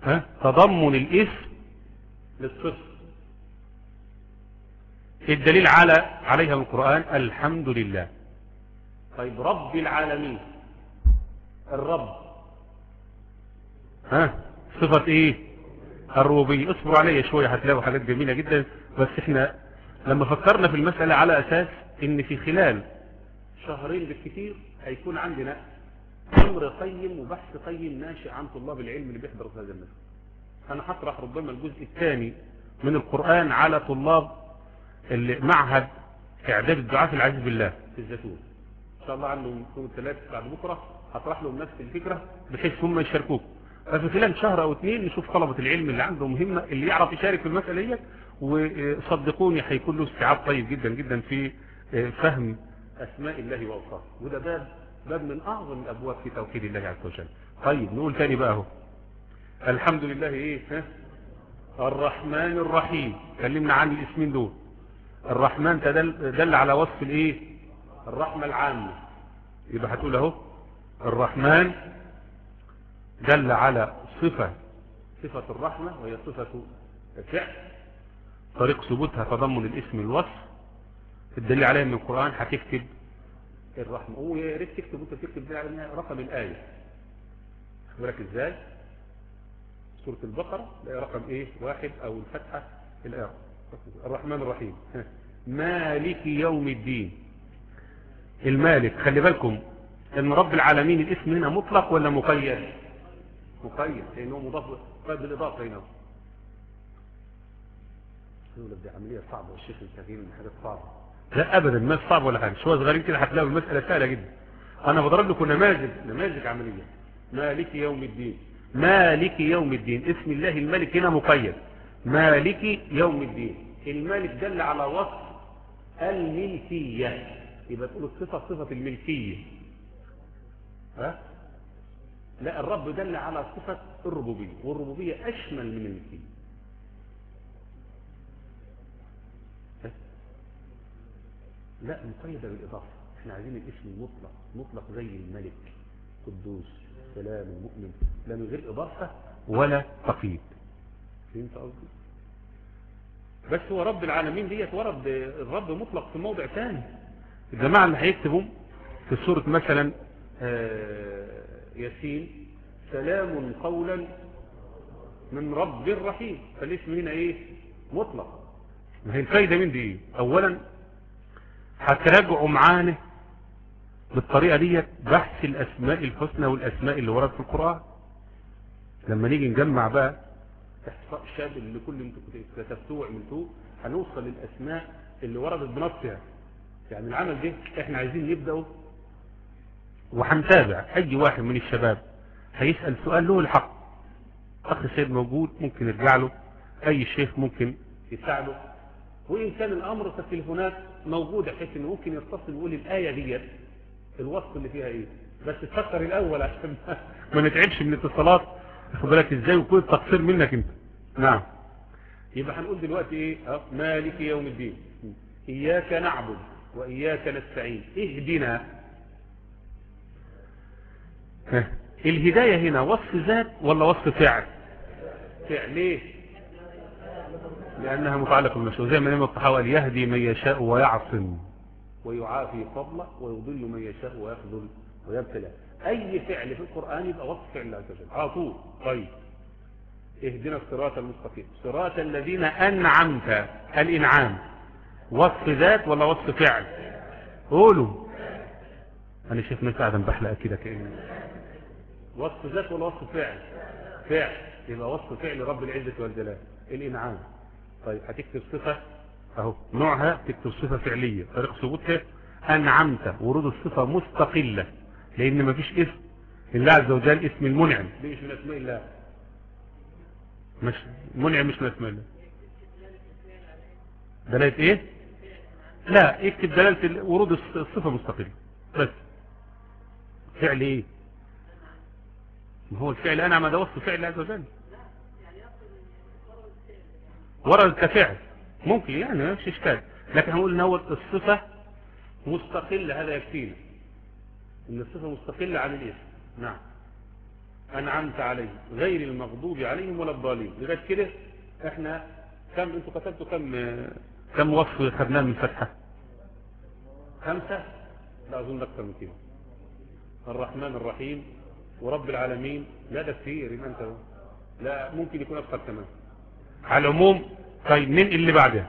ها تضمن الاسم للصفة الدليل على عليها من القرآن الحمد لله طيب رب العالمين الرب ها صفة ايه الربوبية اصبروا عليا شوية هتلاقوا حاجات جميلة جدا بس احنا لما فكرنا في المسألة على اساس ان في خلال شهرين بالكثير هيكون عندنا امر قيم وبحث قيم ناشئ عن طلاب العلم اللي بيحضروا في هذا المسجد انا هطرح ربما الجزء الثاني من القرآن على طلاب المعهد اعداد الدعاء في العزيز بالله في الزيتون ان شاء الله عندهم يوم الثلاث بعد بكرة هطرح لهم نفس الفكرة بحيث هم يشاركوك ففي خلال شهر او اثنين نشوف طلبة العلم اللي عندهم مهمة اللي يعرف يشارك في المسألة ديت وصدقوني هيكون له استيعاب طيب جدا جدا في فهم اسماء الله واوصافه وده باب باب من اعظم الابواب في توحيد الله عز وجل طيب نقول تاني بقى اهو الحمد لله ايه ها الرحمن الرحيم كلمنا عن الاسمين دول الرحمن تدل دل على وصف الايه الرحمة العامة يبقى هتقول اهو الرحمن دل على صفة صفة الرحمة وهي صفة الفعل طريق ثبوتها تضمن الاسم الوصف الدليل عليها من القرآن هتكتب الرحمة هو يا ريت تكتب وانت تكتب دليل عليها رقم الآية بالك ازاي سورة البقرة رقم ايه واحد او الفتحة الآية الرحمن الرحيم مالك يوم الدين المالك خلي بالكم ان رب العالمين الاسم هنا مطلق ولا مقيد مقيد لانه مضاف بالاضافه هنا يقول دي عمليه صعبه والشيخ الكثير من حاجات صعبه لا ابدا ما صعب ولا حاجه شويه صغيرين كده هتلاقوا المساله سهله جدا انا بضرب لكم نماذج نماذج عمليه مالك يوم الدين مالك يوم الدين اسم الله الملك هنا مقيد مالك يوم الدين المالك دل على وصف الملكيه يبقى تقول الصفة صفة الملكية ها لا الرب دل على صفة الربوبية والربوبية أشمل من الملكية لا مقيدة بالإضافة احنا عايزين الاسم المطلق مطلق زي الملك قدوس سلام المؤمن لا من غير إضافة ولا تقييد فهمت قصدي بس هو رب العالمين ديت ورد الرب مطلق في موضع ثاني الجماعة اللي هيكتبوا في سورة مثلا ياسين سلام قولا من رب رحيم فالاسم هنا ايه مطلق ما هي الفايدة من دي ايه اولا هتراجعوا معانا بالطريقة ديت بحث الاسماء الحسنى والاسماء اللي ورد في القرآن لما نيجي نجمع بقى احصاء شاب اللي كل انتوا كتبتوه وعملتوه هنوصل للاسماء اللي وردت بنصها يعني العمل ده احنا عايزين نبدأه وهنتابع اي واحد من الشباب هيسأل سؤال له الحق اخ سيد موجود ممكن يرجع له اي شيخ ممكن يساعده وان كان الامر فالتليفونات موجودة بحيث انه ممكن يتصل ويقول الاية ديت الوصف اللي فيها ايه بس تفكر الاول عشان ما نتعبش من الاتصالات خد بالك ازاي ويكون التقصير منك انت نعم يبقى هنقول دلوقتي ايه اه مالك يوم الدين اياك نعبد وإياك نستعين اهدنا الهداية هنا وصف ذات ولا وصف فعل فعل ليه لأنها متعلقة بالمشروع زي ما نعمل الطحاوة يهدي من يشاء ويعصم ويعافي فضله ويضل من يشاء ويخذل ويبتلى أي فعل في القرآن يبقى وصف فعل الله عز وجل على طول طيب اهدنا الصراط المستقيم صراط الذين أنعمت الإنعام وصف ذات ولا وصف فعل قولوا انا شايف ناس قاعده بحلقه كده كأن وصف ذات ولا وصف فعل فعل يبقى وصف فعل رب العزه والجلال الانعام طيب هتكتب صفه اهو نوعها تكتب صفه فعليه طريق ثبوتها انعمت ورود الصفه مستقله لان مفيش اسم الله عز وجل اسم المنعم دي مش من اسماء الله مش منعم مش من اسماء الله دلالة ايه لا اكتب دلالة ورود الصفة مستقلة بس فعل ايه ما هو الفعل انا ما ده وصف فعل عز وجل ورد كفعل ممكن يعني ما فيش اشكال لكن هنقول ان هو الصفة مستقلة هذا يكفينا ان الصفة مستقلة عن الاسم نعم أنعمت عليهم غير المغضوب عليهم ولا الضالين لغاية كده احنا كم انتوا كتبتوا كم كم وصف خدناه من فتحة خمسة لا أظن أكثر من كده الرحمن الرحيم ورب العالمين لا ده كثير يبقى انت لا ممكن يكون أكثر كمان على العموم طيب من اللي بعدها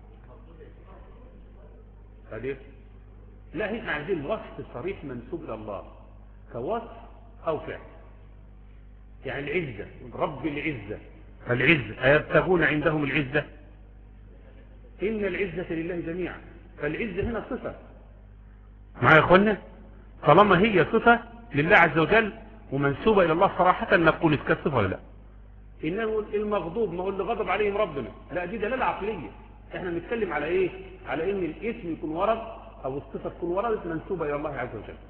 بعدين لا هنا عايزين وصف صريح منسوب إلى الله كوصف أو فعل يعني العزة رب العزة فالعزة أيبتغون عندهم العزة إن العزة لله جميعا فالعزة هنا صفة معايا يا أخوانا طالما هي صفة لله عز وجل ومنسوبة إلى الله صراحة نقول إذ صفة ولا لا إنه المغضوب ما هو اللي غضب عليهم ربنا لا دي دلالة عقلية احنا بنتكلم على ايه على ان الاسم يكون ورد او الصفة تكون وردت منسوبة الى الله عز وجل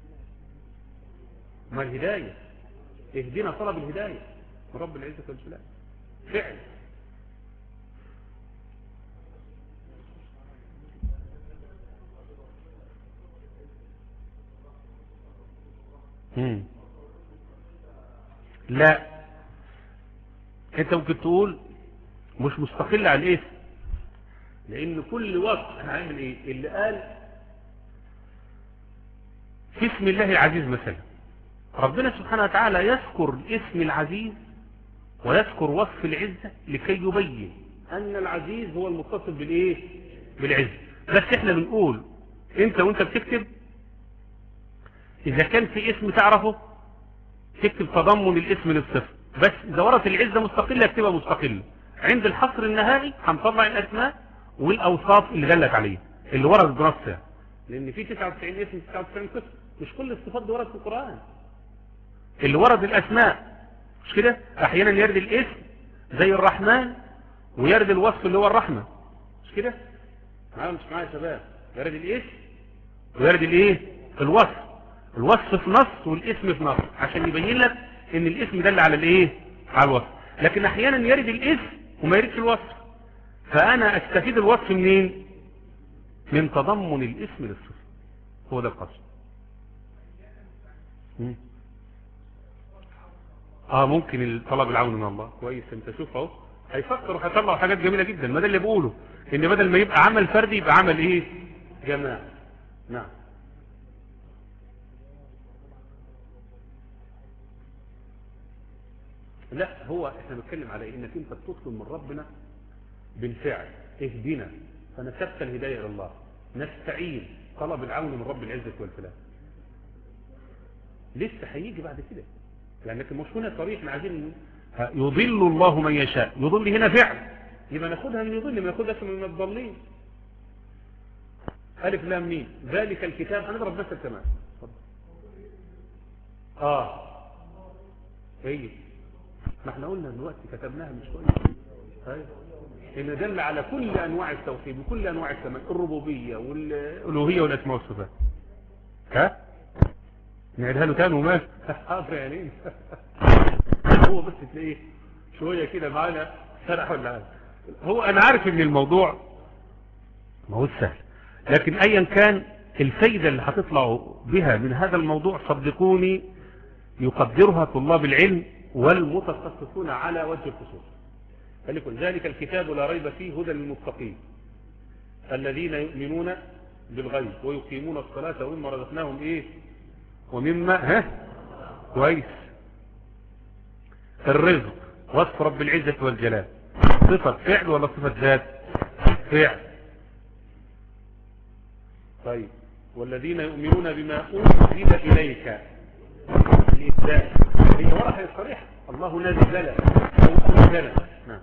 ما الهداية اهدنا طلب الهداية من رب العزة والجلال فعل مم. لا انت ممكن تقول مش مستقل عن الاسم لان كل وقت هنعمل ايه اللي قال في اسم الله العزيز مثلا ربنا سبحانه وتعالى يذكر اسم العزيز ويذكر وصف العزة لكي يبين ان العزيز هو المتصل بالايه بالعزة بس احنا بنقول انت وانت بتكتب اذا كان في اسم تعرفه تكتب تضمن الاسم للصفر بس اذا وردت العزة مستقلة اكتبها مستقلة عند الحصر النهائي هنطلع الاسماء والاوصاف اللي دلت عليه اللي ورد بنصها لان في 99 اسم 99 قسم مش كل الصفات دي وردت في القرآن اللي ورد الاسماء مش كده احيانا يرد الاسم زي الرحمن ويرد الوصف اللي هو الرحمة مش كده معايا مش معايا يا شباب يرد الاسم ويرد الايه الوصف الوصف في نص والاسم في نص عشان يبين لك ان الاسم دل على الايه على الوصف لكن احيانا يرد الاسم وما يردش الوصف فانا استفيد الوصف منين من تضمن الاسم للصفة هو ده القصد اه ممكن طلب العون من الله كويس انت شوف اهو هيفكر وهيطلع حاجات جميلة جدا ما ده اللي بقوله ان بدل ما يبقى عمل فردي يبقى عمل ايه جماعي نعم لا هو احنا بنتكلم على إيه؟ انك انت بتطلب من ربنا بالفعل اهدنا فنسبت الهداية الى الله نستعين طلب العون من رب العزة والفلاح لسه هيجي بعد كده لانك مش هنا صريح عايزين يضل الله من يشاء يضل هنا فعل يبقى ناخدها من يضل ما ناخدها من الضالين ألف لام مين ذلك الكتاب هنضرب بس التمام اه ايه ما احنا قلنا دلوقتي كتبناها من شويه ايوه ان دل على كل انواع التوحيد وكل انواع السماء الربوبيه والالوهيه والاسماء والصفات ها نعيدها له تاني وما حاضر يعني هو بس تلاقيه شويه كده معانا سرح ولا حاجه هو انا عارف ان الموضوع ما هو سهل لكن ايا كان الفايده اللي هتطلعوا بها من هذا الموضوع صدقوني يقدرها طلاب العلم والمتخصصون على وجه الخصوص فلكن ذلك الكتاب لا ريب فيه هدى للمتقين الذين يؤمنون بالغيب ويقيمون الصلاة ومما رزقناهم ايه ومما ها كويس الرزق وصف رب العزة والجلال صفة فعل ولا صفة ذات فعل طيب والذين يؤمنون بما أنزل إليك الإبداء هي ورقة صريحة الله نزل أو أنزل نعم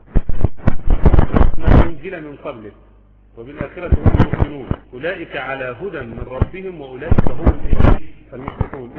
ما أنزل من قبله وبالآخرة هم يؤمنون أولئك على هدى من ربهم وأولئك هم المفلحون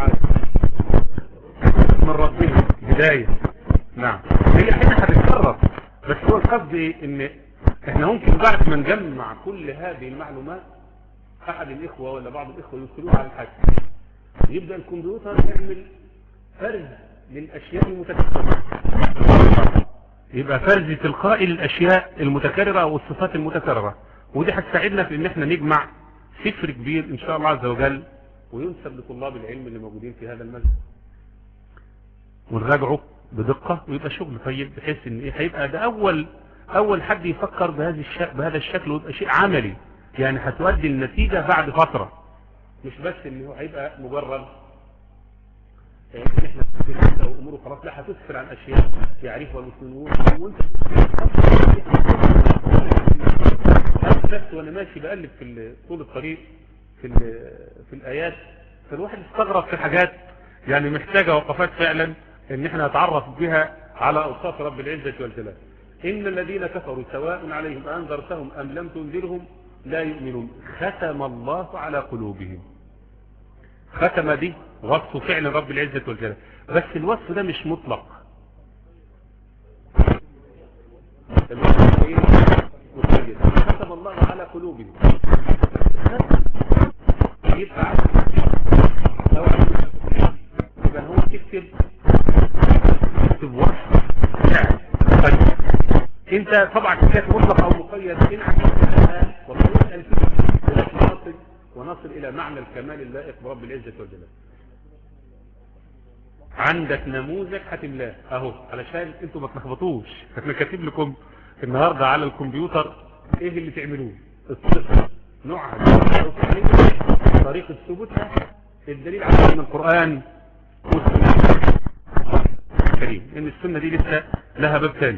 من ربهم هداية نعم هي حين هتتكرر بس هو القصد ايه ان احنا ممكن بعد ما نجمع كل هذه المعلومات احد الاخوة ولا بعض الاخوة يدخلوها على الحاج يبدأ الكمبيوتر يعمل فرز للاشياء المتكررة يبقى فرز تلقائي للاشياء المتكررة والصفات المتكررة ودي هتساعدنا في ان احنا نجمع سفر كبير ان شاء الله عز وجل وينسب لطلاب العلم اللي موجودين في هذا المسجد ونراجعه بدقة ويبقى شغل طيب بحيث ان ايه هيبقى ده اول اول حد يفكر بهذا الشكل بهذا الشكل ويبقى شيء عملي يعني هتؤدي النتيجة بعد فترة مش بس ان هو هيبقى مجرد يعني ان احنا نسأل اموره خلاص لا هتسفر عن اشياء يعرفها المسلمون وانت بس وانا ماشي بقلب في طول الطريق في في الايات فالواحد استغرب في حاجات يعني محتاجة وقفات فعلا ان احنا نتعرف بها على اوصاف رب العزة والجلال ان الذين كفروا سواء عليهم انذرتهم ام لم تنذرهم لا يؤمنون ختم الله على قلوبهم ختم دي وصف فعل رب العزة والجلال بس الوصف ده مش مطلق الوصف ايه مقيد ختم الله على قلوبهم يبقى لو يبقى هو تكتب تكتب وصف طيب انت طبعا كانت مطلق او مقيد ان عكستها والله يسأل فيه نصل ونصل الى معنى الكمال اللائق برب العزة والجلال عندك نموذج هتملاه اهو علشان انتوا ما تلخبطوش احنا كاتب لكم النهارده على الكمبيوتر ايه اللي تعملوه الصفه نوعها طريقه ثبوتها الدليل على ان القران والسنه كريم ان السنه دي لسه لها باب ثاني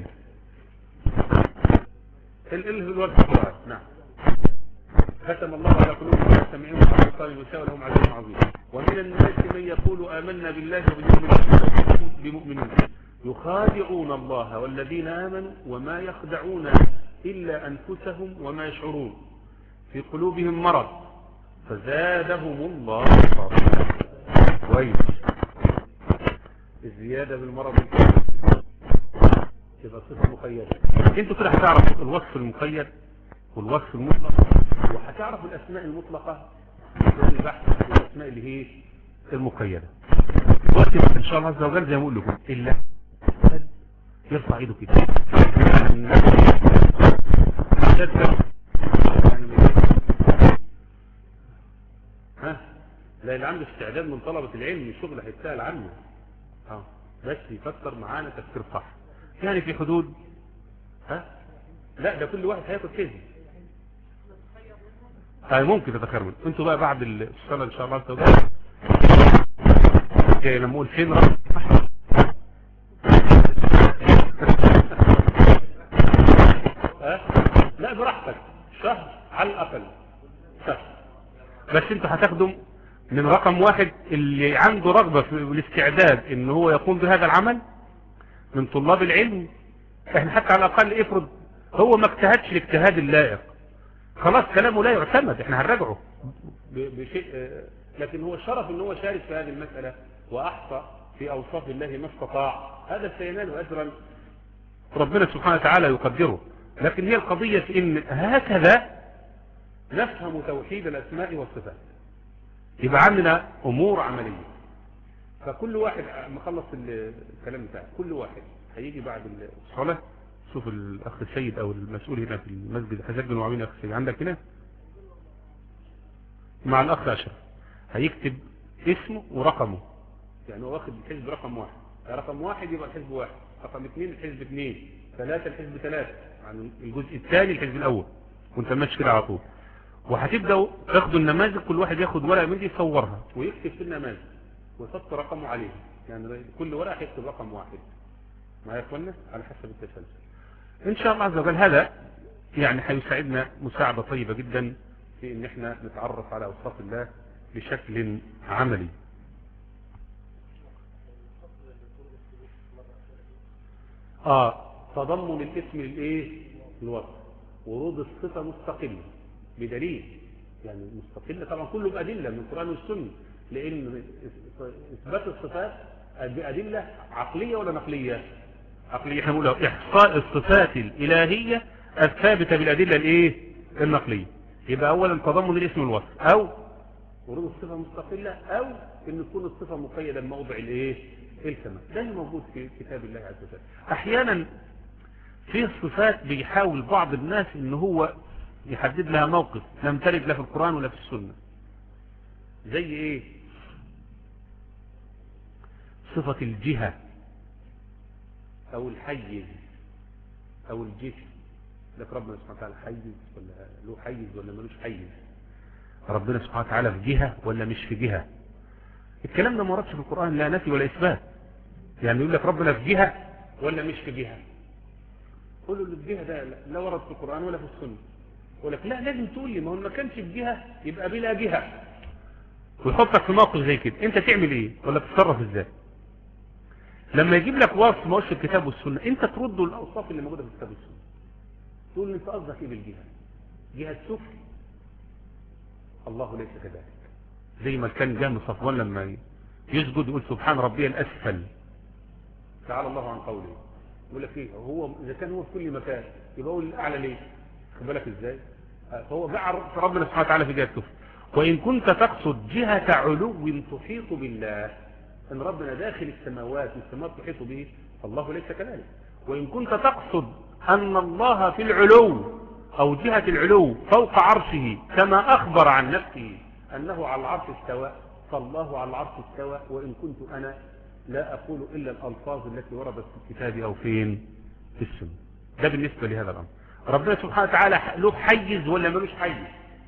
ال هو القران نعم ختم الله على قلوبهم والسامعين وعلى القلب وساء لهم عذاب عظيم ومن الناس من يقول آمنا بالله وباليوم الآخر بمؤمنين يخادعون الله والذين آمنوا وما يخدعون إلا أنفسهم وما يشعرون في قلوبهم مرض فزادهم الله مرضا كويس الزيادة بالمرض تبقى صفة مقيدة انتوا كده هتعرفوا الوصف المقيد والوصف المطلق وهتعرفوا الأسماء المطلقة البحث في الأسماء اللي هي المقيدة دلوقتي إن شاء الله عز وجل زي ما أقول لكم إلا يرفع ايده كده ها لا اللي عنده استعداد من طلبة العلم الشغل هيتسأل عنه اه بس يفكر معانا تفكير صح يعني في حدود ها لا ده كل واحد هياخد كذب هاي ممكن تتخرمن انتوا بقى بعد الصلاة ان شاء الله عز وجل جاي لما اقول فين رب لا براحتك شهر على الاقل شهر بس انتوا هتاخدوا من رقم واحد اللي عنده رغبة في الاستعداد ان هو يقوم بهذا العمل من طلاب العلم احنا حتى على الاقل افرض هو ما اجتهدش الاجتهاد اللائق خلاص كلامه لا يعتمد احنا هنراجعه بشيء لكن هو شرف ان هو شارك في هذه المسألة واحصى في اوصاف الله ما استطاع هذا سينال اجرا ربنا سبحانه وتعالى يقدره لكن هي القضية في ان هكذا نفهم توحيد الاسماء والصفات يبقى عندنا امور عملية فكل واحد مخلص الكلام بتاعه كل واحد هيجي بعد الصلاة شوف الاخ السيد او المسؤول هنا في المسجد حسجل وعمين اخ السيد عندك هنا مع الاخ اشرف هيكتب اسمه ورقمه يعني هو واخد الحزب رقم واحد رقم واحد يبقى الحزب واحد رقم اثنين الحزب اثنين ثلاثة الحزب ثلاثة يعني الجزء الثاني الحزب الاول وانت ماشي كده على طول وهتبداوا تاخدوا النماذج كل واحد ياخد ورقه من دي يصورها ويكتب في النماذج ويحط رقمه عليه يعني كل ورقه هيكتب رقم واحد معايا يا اخوانا على حسب التسلسل ان شاء الله عز وجل هذا يعني هيساعدنا مساعدة طيبة جدا في ان احنا نتعرف على اوصاف الله بشكل عملي اه تضمن الاسم للايه الوصف ورود الصفة مستقلة بدليل يعني مستقلة طبعا كله بأدلة من القرآن والسنة لان اثبات الصفات بأدلة عقلية ولا نقلية عقلية احنا بنقول احصاء الصفات الالهية الثابتة بالادلة الايه النقلية يبقى اولا تضمن الاسم الوصف او ورود الصفة مستقلة او ان تكون الصفة مقيدة بموضع الايه الكمال ده اللي موجود في كتاب الله عز وجل احيانا في الصفات بيحاول بعض الناس ان هو يحدد لها موقف لم ترد لا في القرآن ولا في السنة زي ايه صفة الجهة او الحيز او الجسم لك ربنا سبحانه وتعالى حيز ولا له حيز ولا ملوش حيز ربنا سبحانه وتعالى في جهة ولا مش في جهة الكلام ده ما وردش في القرآن لا نفي ولا إثبات يعني يقول لك ربنا في جهة ولا مش في جهة قول له اللي في جهة ده لا ورد في القرآن ولا في السنة يقول لك لا لازم تقول لي ما هو ما كانش في جهة يبقى بلا جهة ويحطك في موقف زي كده انت تعمل ايه ولا تتصرف ازاي لما يجيب لك وصف ما هوش في الكتاب والسنة انت ترده الاوصاف اللي موجودة في الكتاب والسنة تقول انت قصدك ايه بالجهة جهة سفل الله ليس كذلك زي ما كان جهم صفوان لما يسجد يقول سبحان ربي الاسفل تعالى الله عن قوله يقول لك ايه هو اذا كان هو في كل مكان يبقى هو الاعلى ليه خد بالك ازاي فهو جعل ربنا سبحانه وتعالى في جهه سفل وان كنت تقصد جهه علو تحيط بالله ان ربنا داخل السماوات والسماوات تحيط به فالله ليس كذلك وان كنت تقصد ان الله في العلو او جهه العلو فوق عرشه كما اخبر عن نفسه انه على العرش استوى فالله على العرش استوى وان كنت انا لا أقول إلا الألفاظ التي وردت في الكتاب أو فين في السنة ده بالنسبة لهذا الأمر ربنا سبحانه وتعالى له حيز ولا ملوش حيز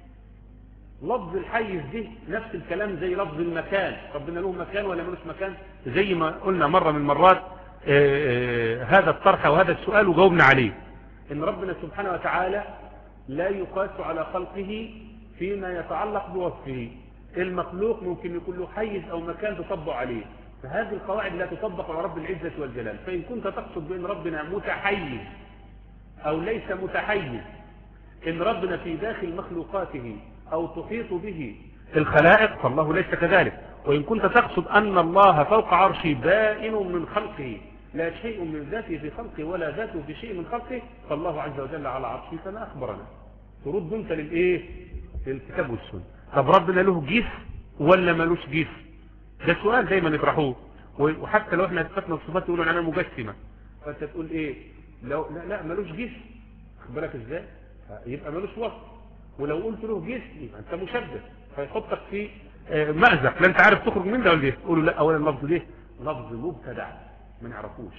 لفظ الحيز دي نفس الكلام زي لفظ المكان ربنا له مكان ولا ملوش مكان زي ما قلنا مرة من مرات آآ آآ هذا الطرح وهذا السؤال وجاوبنا عليه ان ربنا سبحانه وتعالى لا يقاس على خلقه فيما يتعلق بوصفه المخلوق ممكن يكون له حيز او مكان تطبق عليه فهذه القواعد لا تطبق على رب العزة والجلال فإن كنت تقصد بأن ربنا متحيز أو ليس متحيز إن ربنا في داخل مخلوقاته أو تحيط به الخلائق فالله ليس كذلك وإن كنت تقصد أن الله فوق عرشه بائن من خلقه لا شيء من ذاته في خلقه ولا ذاته في شيء من خلقه فالله عز وجل على عرشه كما أخبرنا ترد أنت للإيه للكتاب والسنة طب ربنا له جسم ولا ملوش جسم ده سؤال دايما يطرحوه وحتى لو احنا اثبتنا الصفات يقولوا انا مجسمه فانت تقول ايه لو لا, لا ملوش جسم خد بالك ازاي يبقى ملوش وصف ولو قلت له جسم يبقى انت مشبه فيحطك في مأزق لا انت عارف تخرج من ده ولا ايه تقول له لا اولا اللفظ ده لفظ مبتدع ما نعرفوش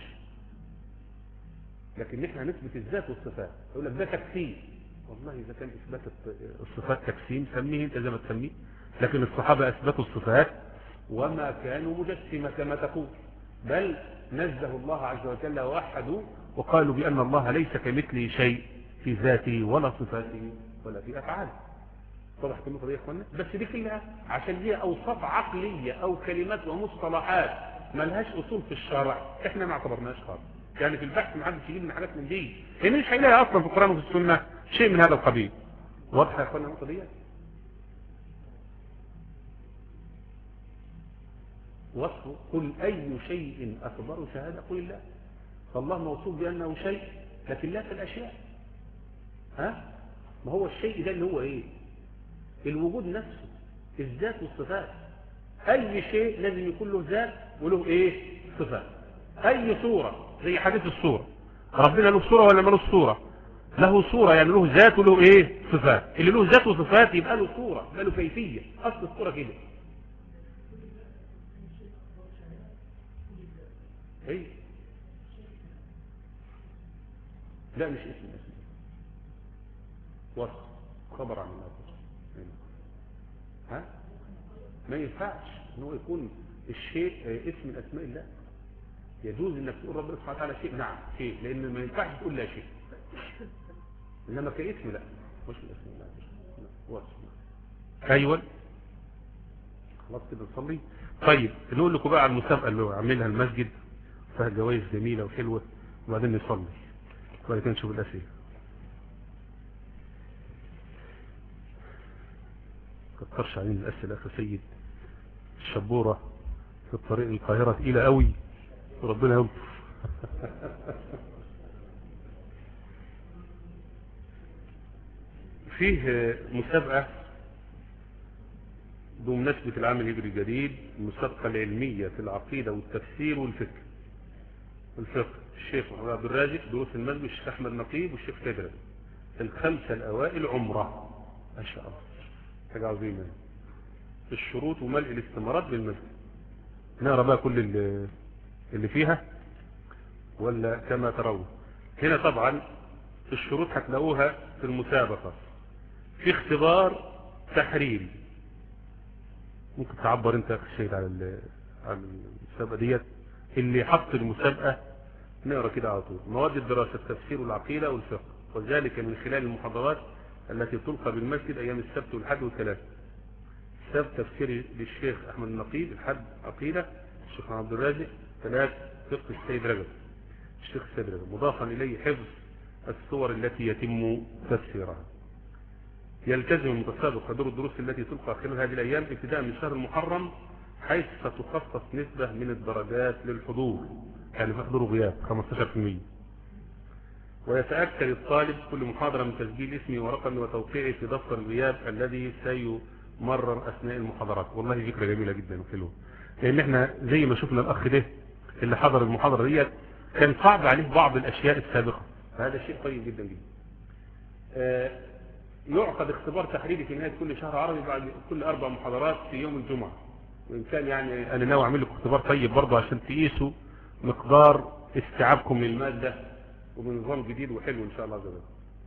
لكن احنا نثبت الذات والصفات يقول لك ده تكسيم والله اذا كان اثبات الصفات تكسيم سميه انت زي ما تسميه لكن الصحابه اثبتوا الصفات وما كانوا مجسمة كما تقول بل نزه الله عز وجل ووحدوا وقالوا بأن الله ليس كمثله شيء في ذاته ولا صفاته ولا في أفعاله طبعا النقطة دي يا اخوانا بس دي كلها عشان هي أوصاف عقلية أو كلمات ومصطلحات ما لهاش أصول في الشرع احنا ما اعتبرناش خالص يعني في البحث ما حدش يجيب لنا حاجات من دي لان مش هيلاقي اصلا في القران وفي السنه شيء من هذا القبيل واضحه يا اخوانا النقطه دي وصفه قل أي شيء أكبر شهادة قل الله فالله موصوف بأنه شيء لكن لا في الأشياء ها ما هو الشيء ده اللي هو إيه الوجود نفسه الذات والصفات أي شيء لازم يكون له ذات وله إيه صفات أي صورة زي حديث الصورة ربنا له صورة ولا ملوش صورة له صورة يعني له ذات وله إيه صفات اللي له ذات وصفات يبقى له صورة يبقى له كيفية أصل الصورة كده ايه لا مش اسم اسم وصف خبر عن الله ها ما ينفعش ان هو يكون الشيء اسم من اسماء الله يجوز انك تقول ربنا سبحانه وتعالى شيء نعم شيء لان ما ينفعش تقول لا شيء انما كاسم لا مش من اسم الله وصف ايوه خلاص كده نصلي طيب نقول لكم بقى على المسابقه اللي عاملها المسجد فيها جوائز جميلة وحلوة وبعدين نصلي وبعدين نشوف الأسئلة كترش علينا الأسئلة أخي سيد الشبورة في الطريق القاهرة تقيلة قوي وربنا يلطف فيه مسابقة بمناسبة العام الهجري الجديد المسابقة العلمية في العقيدة والتفسير والفكر الفقه الشيخ محمد عبد الرازق دروس المسجد الشيخ احمد نقيب والشيخ كدرة الخمسة الاوائل عمرة ما شاء الله حاجة عظيمة الشروط وملء الاستمارات بالمسجد نقرا بقى كل اللي, اللي فيها ولا كما ترون هنا طبعا الشروط هتلاقوها في المسابقة في اختبار تحريري ممكن تعبر انت شيء على على المسابقة ديت اللي حط المسابقة نقرا كده على طول مواد الدراسة التفسير والعقيدة والفقه وذلك من خلال المحاضرات التي تلقى بالمسجد ايام السبت والحد والثلاث السبت تفسير للشيخ احمد النقيب الحد عقيدة الشيخ عبد الرازق ثلاث فقه السيد رجب الشيخ السيد رجب مضافا اليه حفظ الصور التي يتم تفسيرها يلتزم المتسابق حضور الدروس التي تلقى خلال هذه الأيام ابتداء من شهر المحرم حيث ستخصص نسبة من الدرجات للحضور يعني في حضور غياب 15% ويتأكد الطالب كل محاضرة من تسجيل اسمه ورقمه وتوقيعه في دفتر الغياب الذي سيمرر أثناء المحاضرات والله فكرة جميلة جدا وحلوة لأن احنا زي ما شفنا الأخ ده اللي حضر المحاضرة ديت كان صعب عليه بعض الأشياء السابقة فهذا شيء طيب جدا جدا آه يعقد اختبار تحريري في نهاية كل شهر عربي بعد كل أربع محاضرات في يوم الجمعة وإن كان يعني أنا ناوي أعمل لكم اختبار طيب برضه عشان تقيسوا مقدار استيعابكم للمادة وبنظام جديد وحلو إن شاء الله عز وجل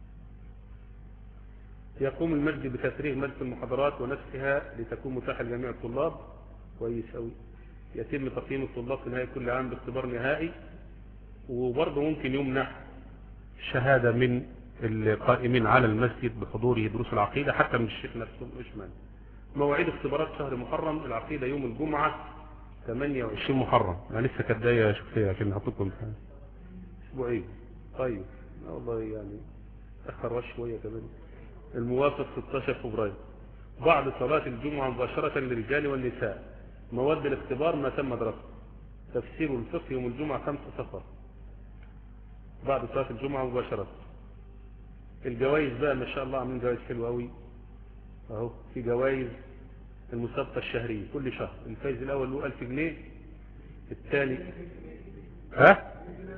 يقوم المسجد بتفريغ مادة المحاضرات ونسخها لتكون متاحة لجميع الطلاب كويس أوي يتم تقييم الطلاب في نهاية كل عام باختبار نهائي وبرضه ممكن يمنح شهادة من القائمين على المسجد بحضوره دروس العقيدة حتى من الشيخ نفسه مش مانع مواعيد اختبارات شهر محرم العقيدة يوم الجمعة 28 محرم انا لسه كداية شوف فيها عشان نحطكم اسبوعين طيب لا والله يعني اخر شوية كمان الموافق 16 فبراير بعد صلاة الجمعة مباشرة للرجال والنساء مواد الاختبار ما تم درسه تفسير الفقه يوم الجمعة 5 صفر بعد صلاة الجمعة مباشرة الجوائز بقى ما شاء الله عاملين جوائز حلوه قوي اهو في جوائز المسابقه الشهريه كل شهر الفايز الاول له 1000 جنيه الثاني ها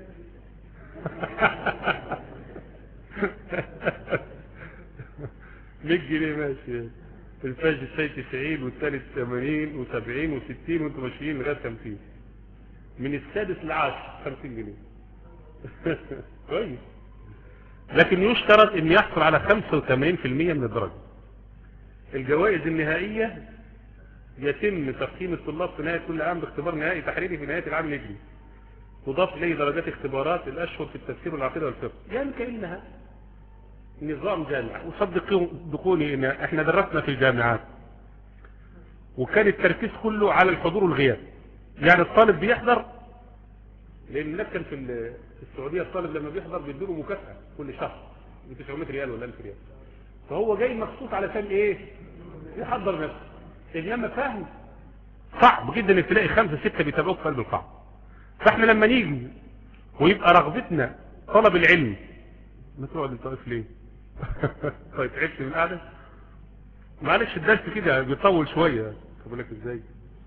100 جنيه ماشي الفايز الثاني 90 والثالث 80 و70 و60 وانتم ماشيين لغايه 50 من السادس للعاشر 50 جنيه كويس لكن يشترط ان يحصل على 85% من الدرجة الجوائز النهائية يتم تقييم الطلاب في نهاية كل عام باختبار نهائي تحريري في نهاية العام الهجري تضاف اليه درجات اختبارات الاشهر في التفسير والعقيدة والفقه يعني كأنها نظام جامعة وصدقوني ان احنا درسنا في الجامعات وكان التركيز كله على الحضور والغياب يعني الطالب بيحضر لان الناس كان في السعودية الطالب لما بيحضر بيديله مكافأة كل شهر ب 900 ريال ولا 1000 ريال فهو جاي مخصوص علشان ايه يحضر نفسه انما فاهم صعب جدا انك تلاقي خمسة ستة بيتابعوك في قلب القاعة فاحنا لما نيجي ويبقى رغبتنا طلب العلم ما تقعد انت واقف ليه طيب تعبت من القعده معلش الدرس كده بيطول شويه خد لك ازاي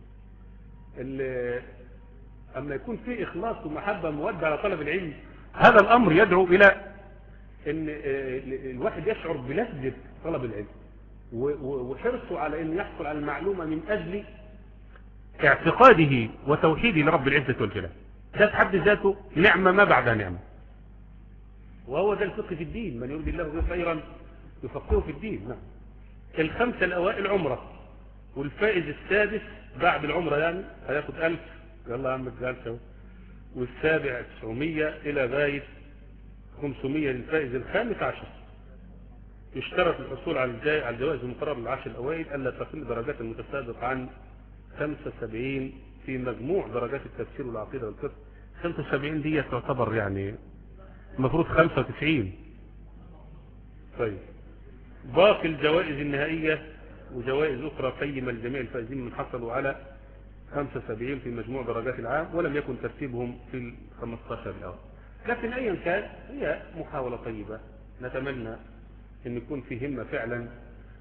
اما يكون في اخلاص ومحبة مودة على طلب العلم هذا الامر يدعو الى ان الواحد يشعر بلذة طلب العلم وحرصه على ان يحصل على المعلومة من اجل اعتقاده وتوحيده لرب العزة والجلال ده في حد ذاته نعمة ما بعدها نعمة وهو ده الفقه في الدين من يريد الله به خيرا يفقهه في الدين نعم الخمسة الاوائل عمرة والفائز السادس بعد العمرة يعني هياخد ألف يلا يا عم الجلسة والسابع 900 إلى غاية 500 للفائز الخامس عشر يشترط الحصول على على الجوائز المقررة للعشر الأوائل ألا تقل درجات المتسابق عن 75 في مجموع درجات التفسير والعقيدة والفقه 75 دي تعتبر يعني المفروض 95 طيب باقي الجوائز النهائية وجوائز أخرى قيمة لجميع الفائزين من حصلوا على 75 في مجموع درجات العام ولم يكن ترتيبهم في ال 15 الأول لكن أيا كان هي محاولة طيبة نتمنى أن يكون في همة فعلا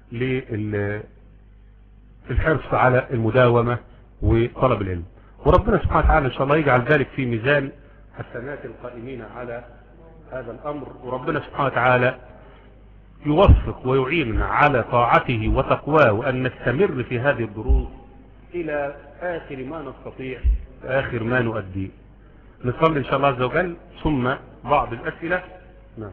للحرص على المداومة وطلب العلم وربنا سبحانه وتعالى إن شاء الله يجعل ذلك في ميزان حسنات القائمين على هذا الأمر وربنا سبحانه وتعالى يوفق ويعيننا على طاعته وتقواه وأن نستمر في هذه الدروس إلى آخر ما نستطيع آخر ما نؤدي نصلي إن شاء الله عز وجل ثم بعض الأسئلة نعم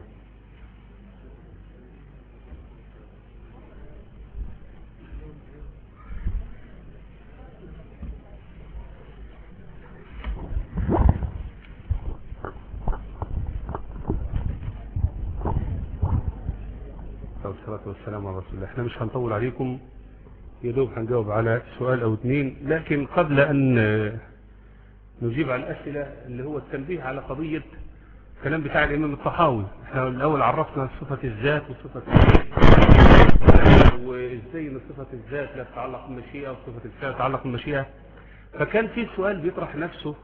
والصلاة والسلام على رسول الله احنا مش هنطول عليكم يا دوب هنجاوب على سؤال او اثنين لكن قبل ان نجيب على الاسئلة اللي هو التنبيه على قضية الكلام بتاع الامام الطحاوي احنا الاول عرفنا صفة الذات وصفة وازاي ان صفة الذات لا تتعلق بالمشيئة وصفة الفعل تتعلق بالمشيئة فكان في سؤال بيطرح نفسه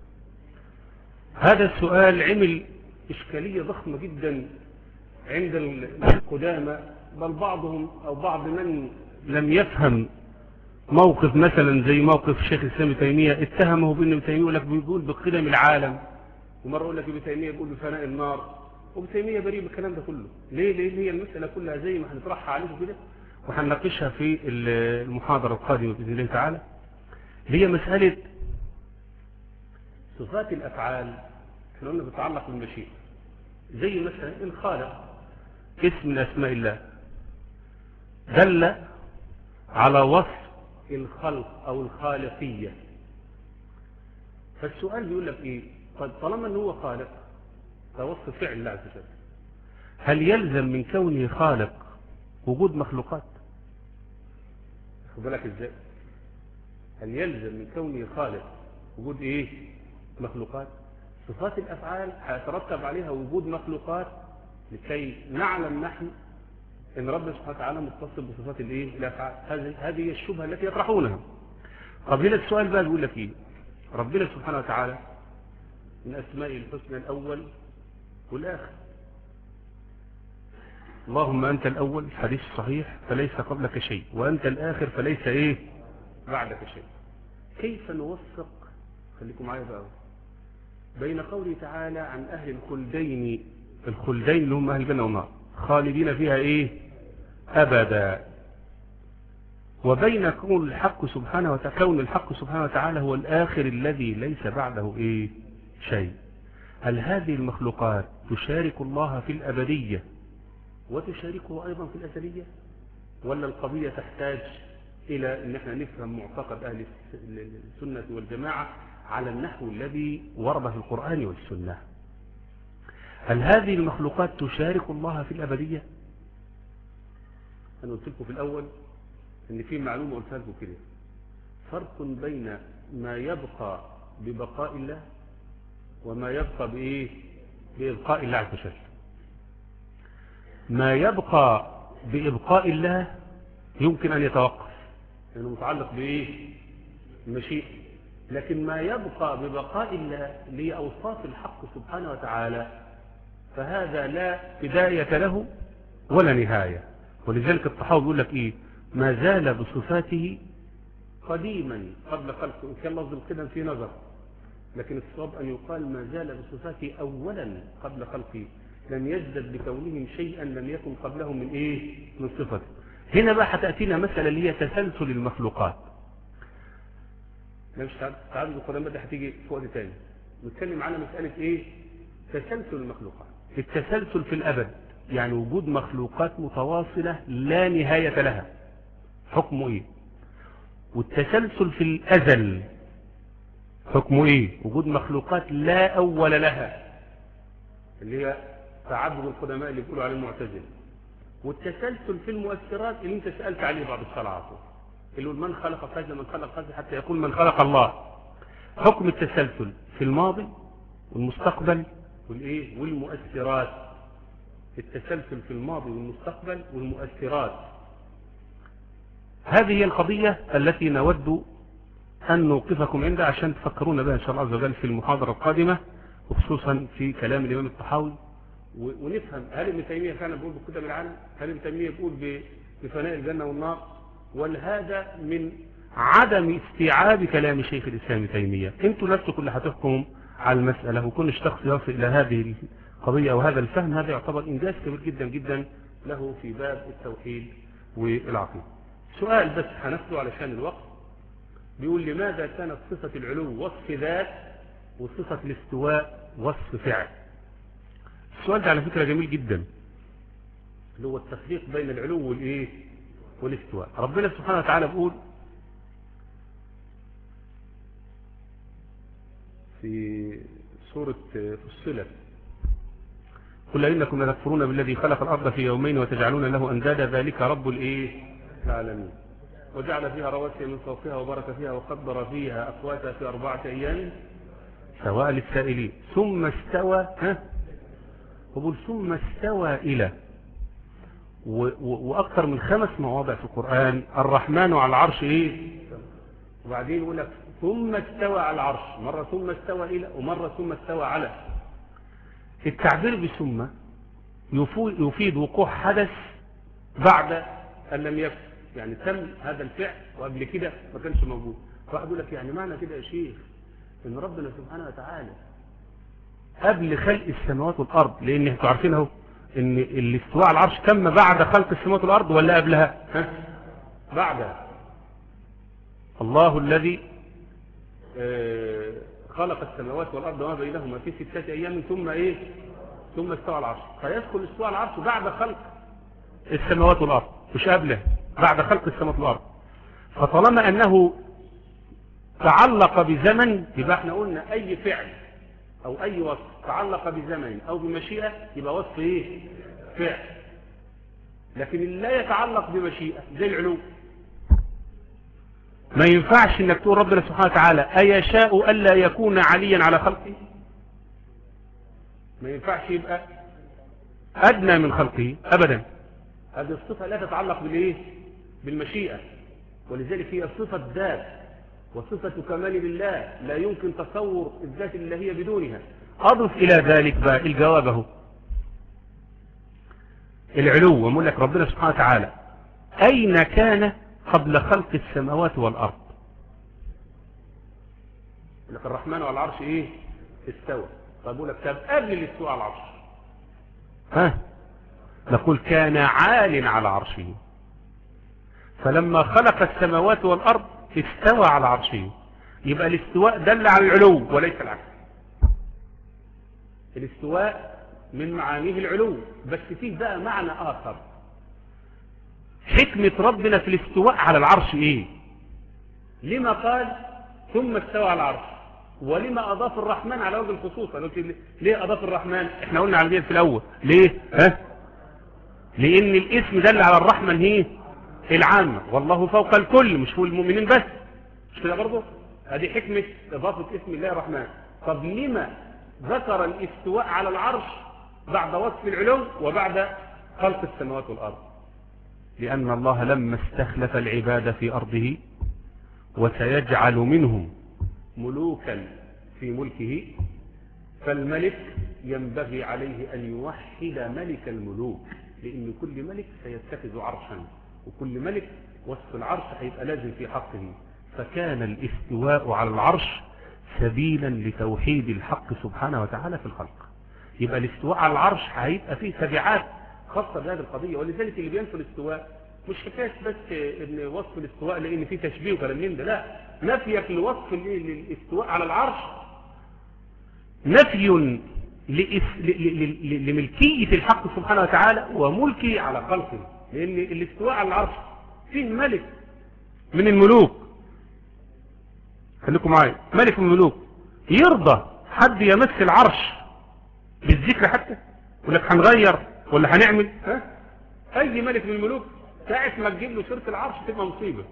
هذا السؤال عمل اشكالية ضخمة جدا عند القدامى بل بعضهم او بعض من لم يفهم موقف مثلا زي موقف الشيخ الاسلام تيمية اتهمه بان ابن تيمية يقول لك بيقول بقدم العالم ومرة يقول لك ابن تيمية بيقول بفناء النار وابن تيمية بريء من الكلام ده كله ليه ليه هي المسألة كلها زي ما هنطرحها عليكم كده وهنناقشها في المحاضرة القادمة بإذن الله تعالى هي مسألة صفات الأفعال احنا قلنا بتتعلق بالمشيئة زي مثلا الخالق اسم من أسماء الله دل على وصف الخلق أو الخالقية فالسؤال بيقول لك إيه طيب طالما أنه هو خالق فوصف فعل الله عز وجل هل يلزم من كونه خالق وجود مخلوقات خد بالك ازاي هل يلزم من كونه خالق وجود ايه مخلوقات صفات الافعال هيترتب عليها وجود مخلوقات لكي نعلم نحن ان ربنا سبحانه وتعالى متصل بصفات الايه الافعال هذه هذه هي الشبهه التي يطرحونها طب هنا السؤال بقى بيقول لك ايه ربنا سبحانه وتعالى من اسمائه الحسنى الاول والاخر اللهم انت الاول الحديث الصحيح فليس قبلك شيء وانت الاخر فليس ايه بعدك شيء كيف نوثق خليكم معايا بقى بين قوله تعالى عن اهل الخلدين الخلدين اللي هم أهل الجنة والنار خالدين فيها إيه أبدا وبين كون الحق سبحانه وتعالى كون الحق سبحانه وتعالى هو الآخر الذي ليس بعده إيه شيء هل هذه المخلوقات تشارك الله في الأبدية وتشاركه أيضا في الأزلية ولا القضية تحتاج إلى أن احنا نفهم معتقد أهل السنة والجماعة على النحو الذي ورد في القرآن والسنة هل هذه المخلوقات تشارك الله في الأبدية أنا قلت لكم في الأول أن في معلومة قلتها لكم كده فرق بين ما يبقى ببقاء الله وما يبقى بإيه بإبقاء الله عز وجل ما يبقى بإبقاء الله يمكن أن يتوقف لأنه يعني متعلق بإيه المشيئة لكن ما يبقى ببقاء الله اللي هي أوصاف الحق سبحانه وتعالى فهذا لا بداية له ولا نهاية ولذلك الطحاوي يقول لك إيه ما زال بصفاته قديما قبل خلقه إن كان لفظ القدم في نظر لكن الصواب أن يقال ما زال بصفاته أولا قبل خلقه لم يزدد بكونهم شيئا لم يكن قبله من إيه من صفته هنا بقى هتأتينا مسألة اللي هي تسلسل المخلوقات مش تعالوا القدام ده هتيجي في وقت تاني نتكلم على مسألة إيه تسلسل المخلوقات التسلسل في الأبد يعني وجود مخلوقات متواصلة لا نهاية لها حكمه إيه والتسلسل في الأزل حكمه إيه وجود مخلوقات لا أول لها اللي هي تعبد القدماء اللي بيقولوا عليه المعتزله والتسلسل في المؤثرات اللي انت سألت عليه بعد الصلاة اللي يقول من خلق كذا من خلق كذا حتى يقول من خلق الله حكم التسلسل في الماضي والمستقبل والايه والمؤثرات التسلسل في الماضي والمستقبل والمؤثرات هذه هي القضية التي نود أن نوقفكم عندها عشان تفكرونا بها إن شاء الله عز وجل في المحاضرة القادمة وخصوصا في كلام الإمام الطحاوي ونفهم هل ابن تيمية كان بيقول بقدم العالم هل ابن تيمية بيقول بفناء الجنة والنار وهذا من عدم استيعاب كلام شيخ الإسلام تيمية انتوا نفسكم اللي هتحكموا على المسألة وكل الشخص يصل إلى هذه القضية أو هذا الفهم هذا يعتبر إنجاز كبير جدا جدا له في باب التوحيد والعقيدة سؤال بس هناخده علشان الوقت بيقول لماذا كانت صفة العلو وصف ذات وصفة الاستواء وصف فعل السؤال ده على فكرة جميل جدا اللي هو التفريق بين العلو والايه والاستواء ربنا سبحانه وتعالى بيقول في سورة فصلت قل إنكم لتكفرون بالذي خلق الأرض في يومين وتجعلون له أندادا ذلك رب الإيه العالمين وجعل فيها رواسي من فوقها وبارك فيها وقدر فيها أقواتها في أربعة أيام سواء للسائلين ثم استوى ها وقل ثم استوى إلى وأكثر من خمس مواضع في القرآن الرحمن على العرش إيه وبعدين يقول لك ثم استوى على العرش مرة ثم استوى إلى ومرة ثم استوى على التعبير بثم يفيد وقوع حدث بعد أن لم يكن يعني تم هذا الفعل وقبل كده ما كانش موجود فواحد يقول لك يعني معنى كده يا شيخ ان ربنا سبحانه وتعالى قبل خلق السماوات والارض لان انتوا عارفين اهو ان الاستواء على العرش تم بعد خلق السماوات والارض ولا قبلها ها بعدها الله الذي خلق السماوات والارض وما بينهما في ستة ايام ثم ايه ثم استوى على العرش فيدخل الاستواء على العرش بعد خلق السماوات والارض مش قبله بعد خلق السماوات والارض فطالما انه تعلق بزمن يبقى احنا قلنا اي فعل او اي وصف تعلق بزمن او بمشيئة يبقى وصف ايه فعل لكن اللي لا يتعلق بمشيئة زي العلو ما ينفعش انك تقول ربنا سبحانه وتعالى ايشاء الا يكون عليا على خلقه ما ينفعش يبقى ادنى من خلقه ابدا هذه الصفة لا تتعلق بالايه بالمشيئة ولذلك هي صفة ذات وصفة كمال لله لا يمكن تصور الذات اللي هي بدونها أضف إلى ذلك بقى الجواب اهو العلو ومقول لك ربنا سبحانه وتعالى أين كان قبل خلق السماوات والأرض لك الرحمن على العرش إيه استوى طب يقول لك طب قبل الاستواء على العرش ها نقول كان عال على عرشه فلما خلق السماوات والأرض استوى على عرشه يبقى الاستواء دل على العلو وليس العكس الاستواء من معانيه العلو بس فيه بقى معنى آخر حكمة ربنا في الاستواء على العرش ايه لما قال ثم استوى على العرش ولما أضاف الرحمن على وجه الخصوص قلت ليه أضاف الرحمن احنا قلنا على دي في الأول ليه ها لأن الاسم دل على الرحمن هي العامة والله فوق الكل مش فوق المؤمنين بس مش كده برضه هذه حكمة إضافة اسم الله الرحمن طب لما ذكر الاستواء على العرش بعد وصف العلو وبعد خلق السماوات والأرض لأن الله لما استخلف العباد في أرضه وسيجعل منهم ملوكا في ملكه فالملك ينبغي عليه أن يوحد ملك الملوك لأن كل ملك سيتخذ عرشا وكل ملك وصف العرش هيبقى لازم في حقه فكان الاستواء على العرش سبيلا لتوحيد الحق سبحانه وتعالى في الخلق يبقى الاستواء على العرش هيبقى فيه تبعات خاصة بهذه القضية ولذلك اللي بينفي الاستواء مش حكاية بس ان وصف الاستواء لان فيه تشبيه وكلام من ده لا نفيك لوصف الاستواء على العرش نفي لملكية الحق سبحانه وتعالى وملكه على خلقه لان الاستواء على العرش فيه ملك من الملوك خليكم معايا ملك من الملوك يرضى حد يمس العرش بالذكر حتى يقول لك هنغير ولا هنعمل ها اي ملك من الملوك ساعة ما تجيب له سيره العرش تبقى مصيبة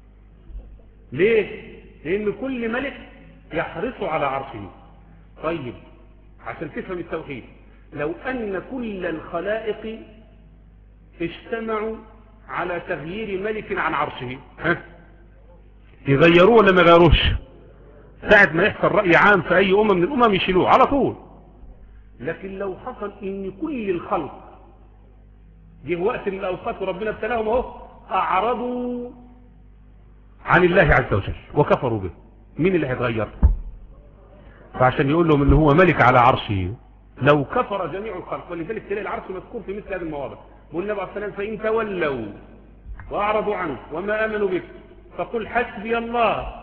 ليه لان كل ملك يحرص على عرشه طيب عشان تفهم التوحيد لو ان كل الخلائق اجتمعوا على تغيير ملك عن عرشه ها يغيروه ولا ما يغيروش ساعة ما يحصل رأي عام في أي أمم من الأمم يشيلوه على طول لكن لو حصل ان كل الخلق جه وقت من الأوقات وربنا ابتلاهم اهو أعرضوا عن الله عز وجل وكفروا به مين اللي هيتغير فعشان يقول لهم ان هو ملك على عرشه لو كفر جميع الخلق ولذلك تلاقي العرش مذكور في مثل هذه المواضع قول النبي عليه السلام فإن تولوا وأعرضوا عنه وما آمنوا بك فقل حسبي الله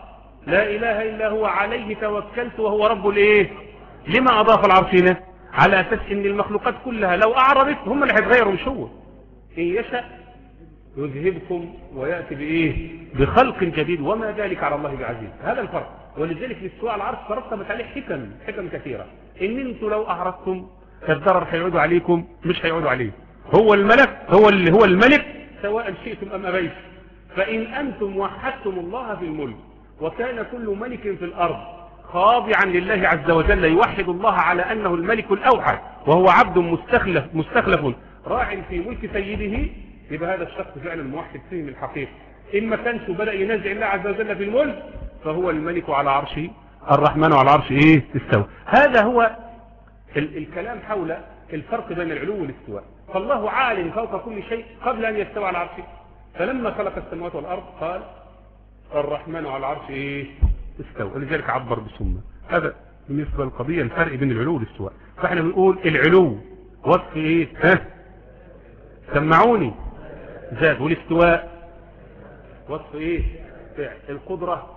لا إله إلا هو عليه توكلت وهو رب الإيه لما أضاف العرش هنا على أساس إن المخلوقات كلها لو أعرضت هم اللي هيتغيروا مش هو إن يشاء يذهبكم ويأتي بإيه بخلق جديد وما ذلك على الله بعزيز هذا الفرق ولذلك الاستواء على العرش ترتبت عليه حكم حكم كثيرة إن أنتم لو أعرضتم فالضرر هيعودوا عليكم مش هيعودوا عليه هو الملك هو اللي هو الملك سواء شئتم أم أبيتم فإن أنتم وحدتم الله في الملك وكان كل ملك في الأرض خاضعا لله عز وجل يوحد الله على أنه الملك الأوحد وهو عبد مستخلف, مستخلف راع في ملك سيده يبقى هذا الشخص فعلا موحد فيه من الحقيقة إن ما كانش بدأ ينازع الله عز وجل في الملك فهو الملك على عرشه الرحمن على عرشه إيه استوى هذا هو ال الكلام حول الفرق بين العلو والاستواء فالله عالم فوق كل شيء قبل أن يستوى على عرشه فلما خلق السماوات والأرض قال الرحمن على العرش إيه استوى ولذلك عبر بسمة هذا بالنسبة للقضية الفرق بين العلو والاستواء فاحنا بنقول العلو وصف ايه ها سمعوني زاد والاستواء وصف ايه فعل القدرة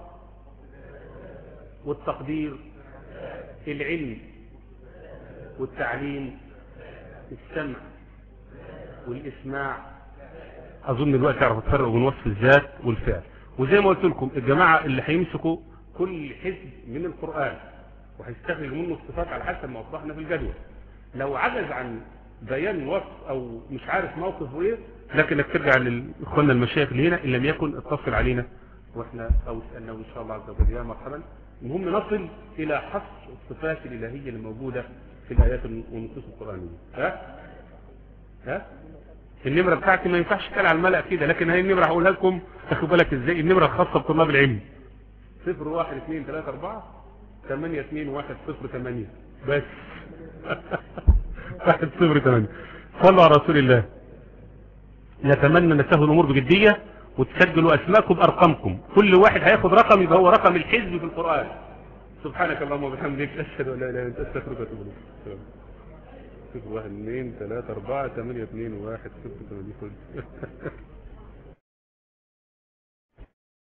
والتقدير العلم والتعليم السمع والاسماع اظن الوقت تعرفوا تفرقوا بين وصف الذات والفعل وزي ما قلت لكم الجماعة اللي هيمسكوا كل حزب من القرآن وهيستخرجوا منه الصفات على حسب ما وضحنا في الجدول لو عجز عن بيان وصف او مش عارف موقفه ايه لكنك ترجع لاخواننا المشايخ اللي هنا ان لم يكن اتصل علينا واحنا او اسالنا ان شاء الله عز وجل يا مرحبا المهم نصل الى حصر الصفات الالهيه الموجوده في الايات والنصوص القرانيه ها ها النمره بتاعتي ما ينفعش تتقال على الملأ كده لكن هي النمره هقولها لكم تاخدوا بالك ازاي النمره الخاصه بطلاب العلم 0 1 2 3 4 8 2 1 0 8 بس 1 0 8 صلوا على رسول الله نتمنى ان تاخدوا الامور بجديه وتسجلوا اسماءكم بارقامكم كل واحد هياخد رقم يبقى هو رقم الحزب في القران سبحانك اللهم وبحمدك اشهد ان لا اله الا انت استغفرك واتوب اليك صفر واحد اثنين ثلاثة أربعة ثمانية اثنين واحد صفر ثمانية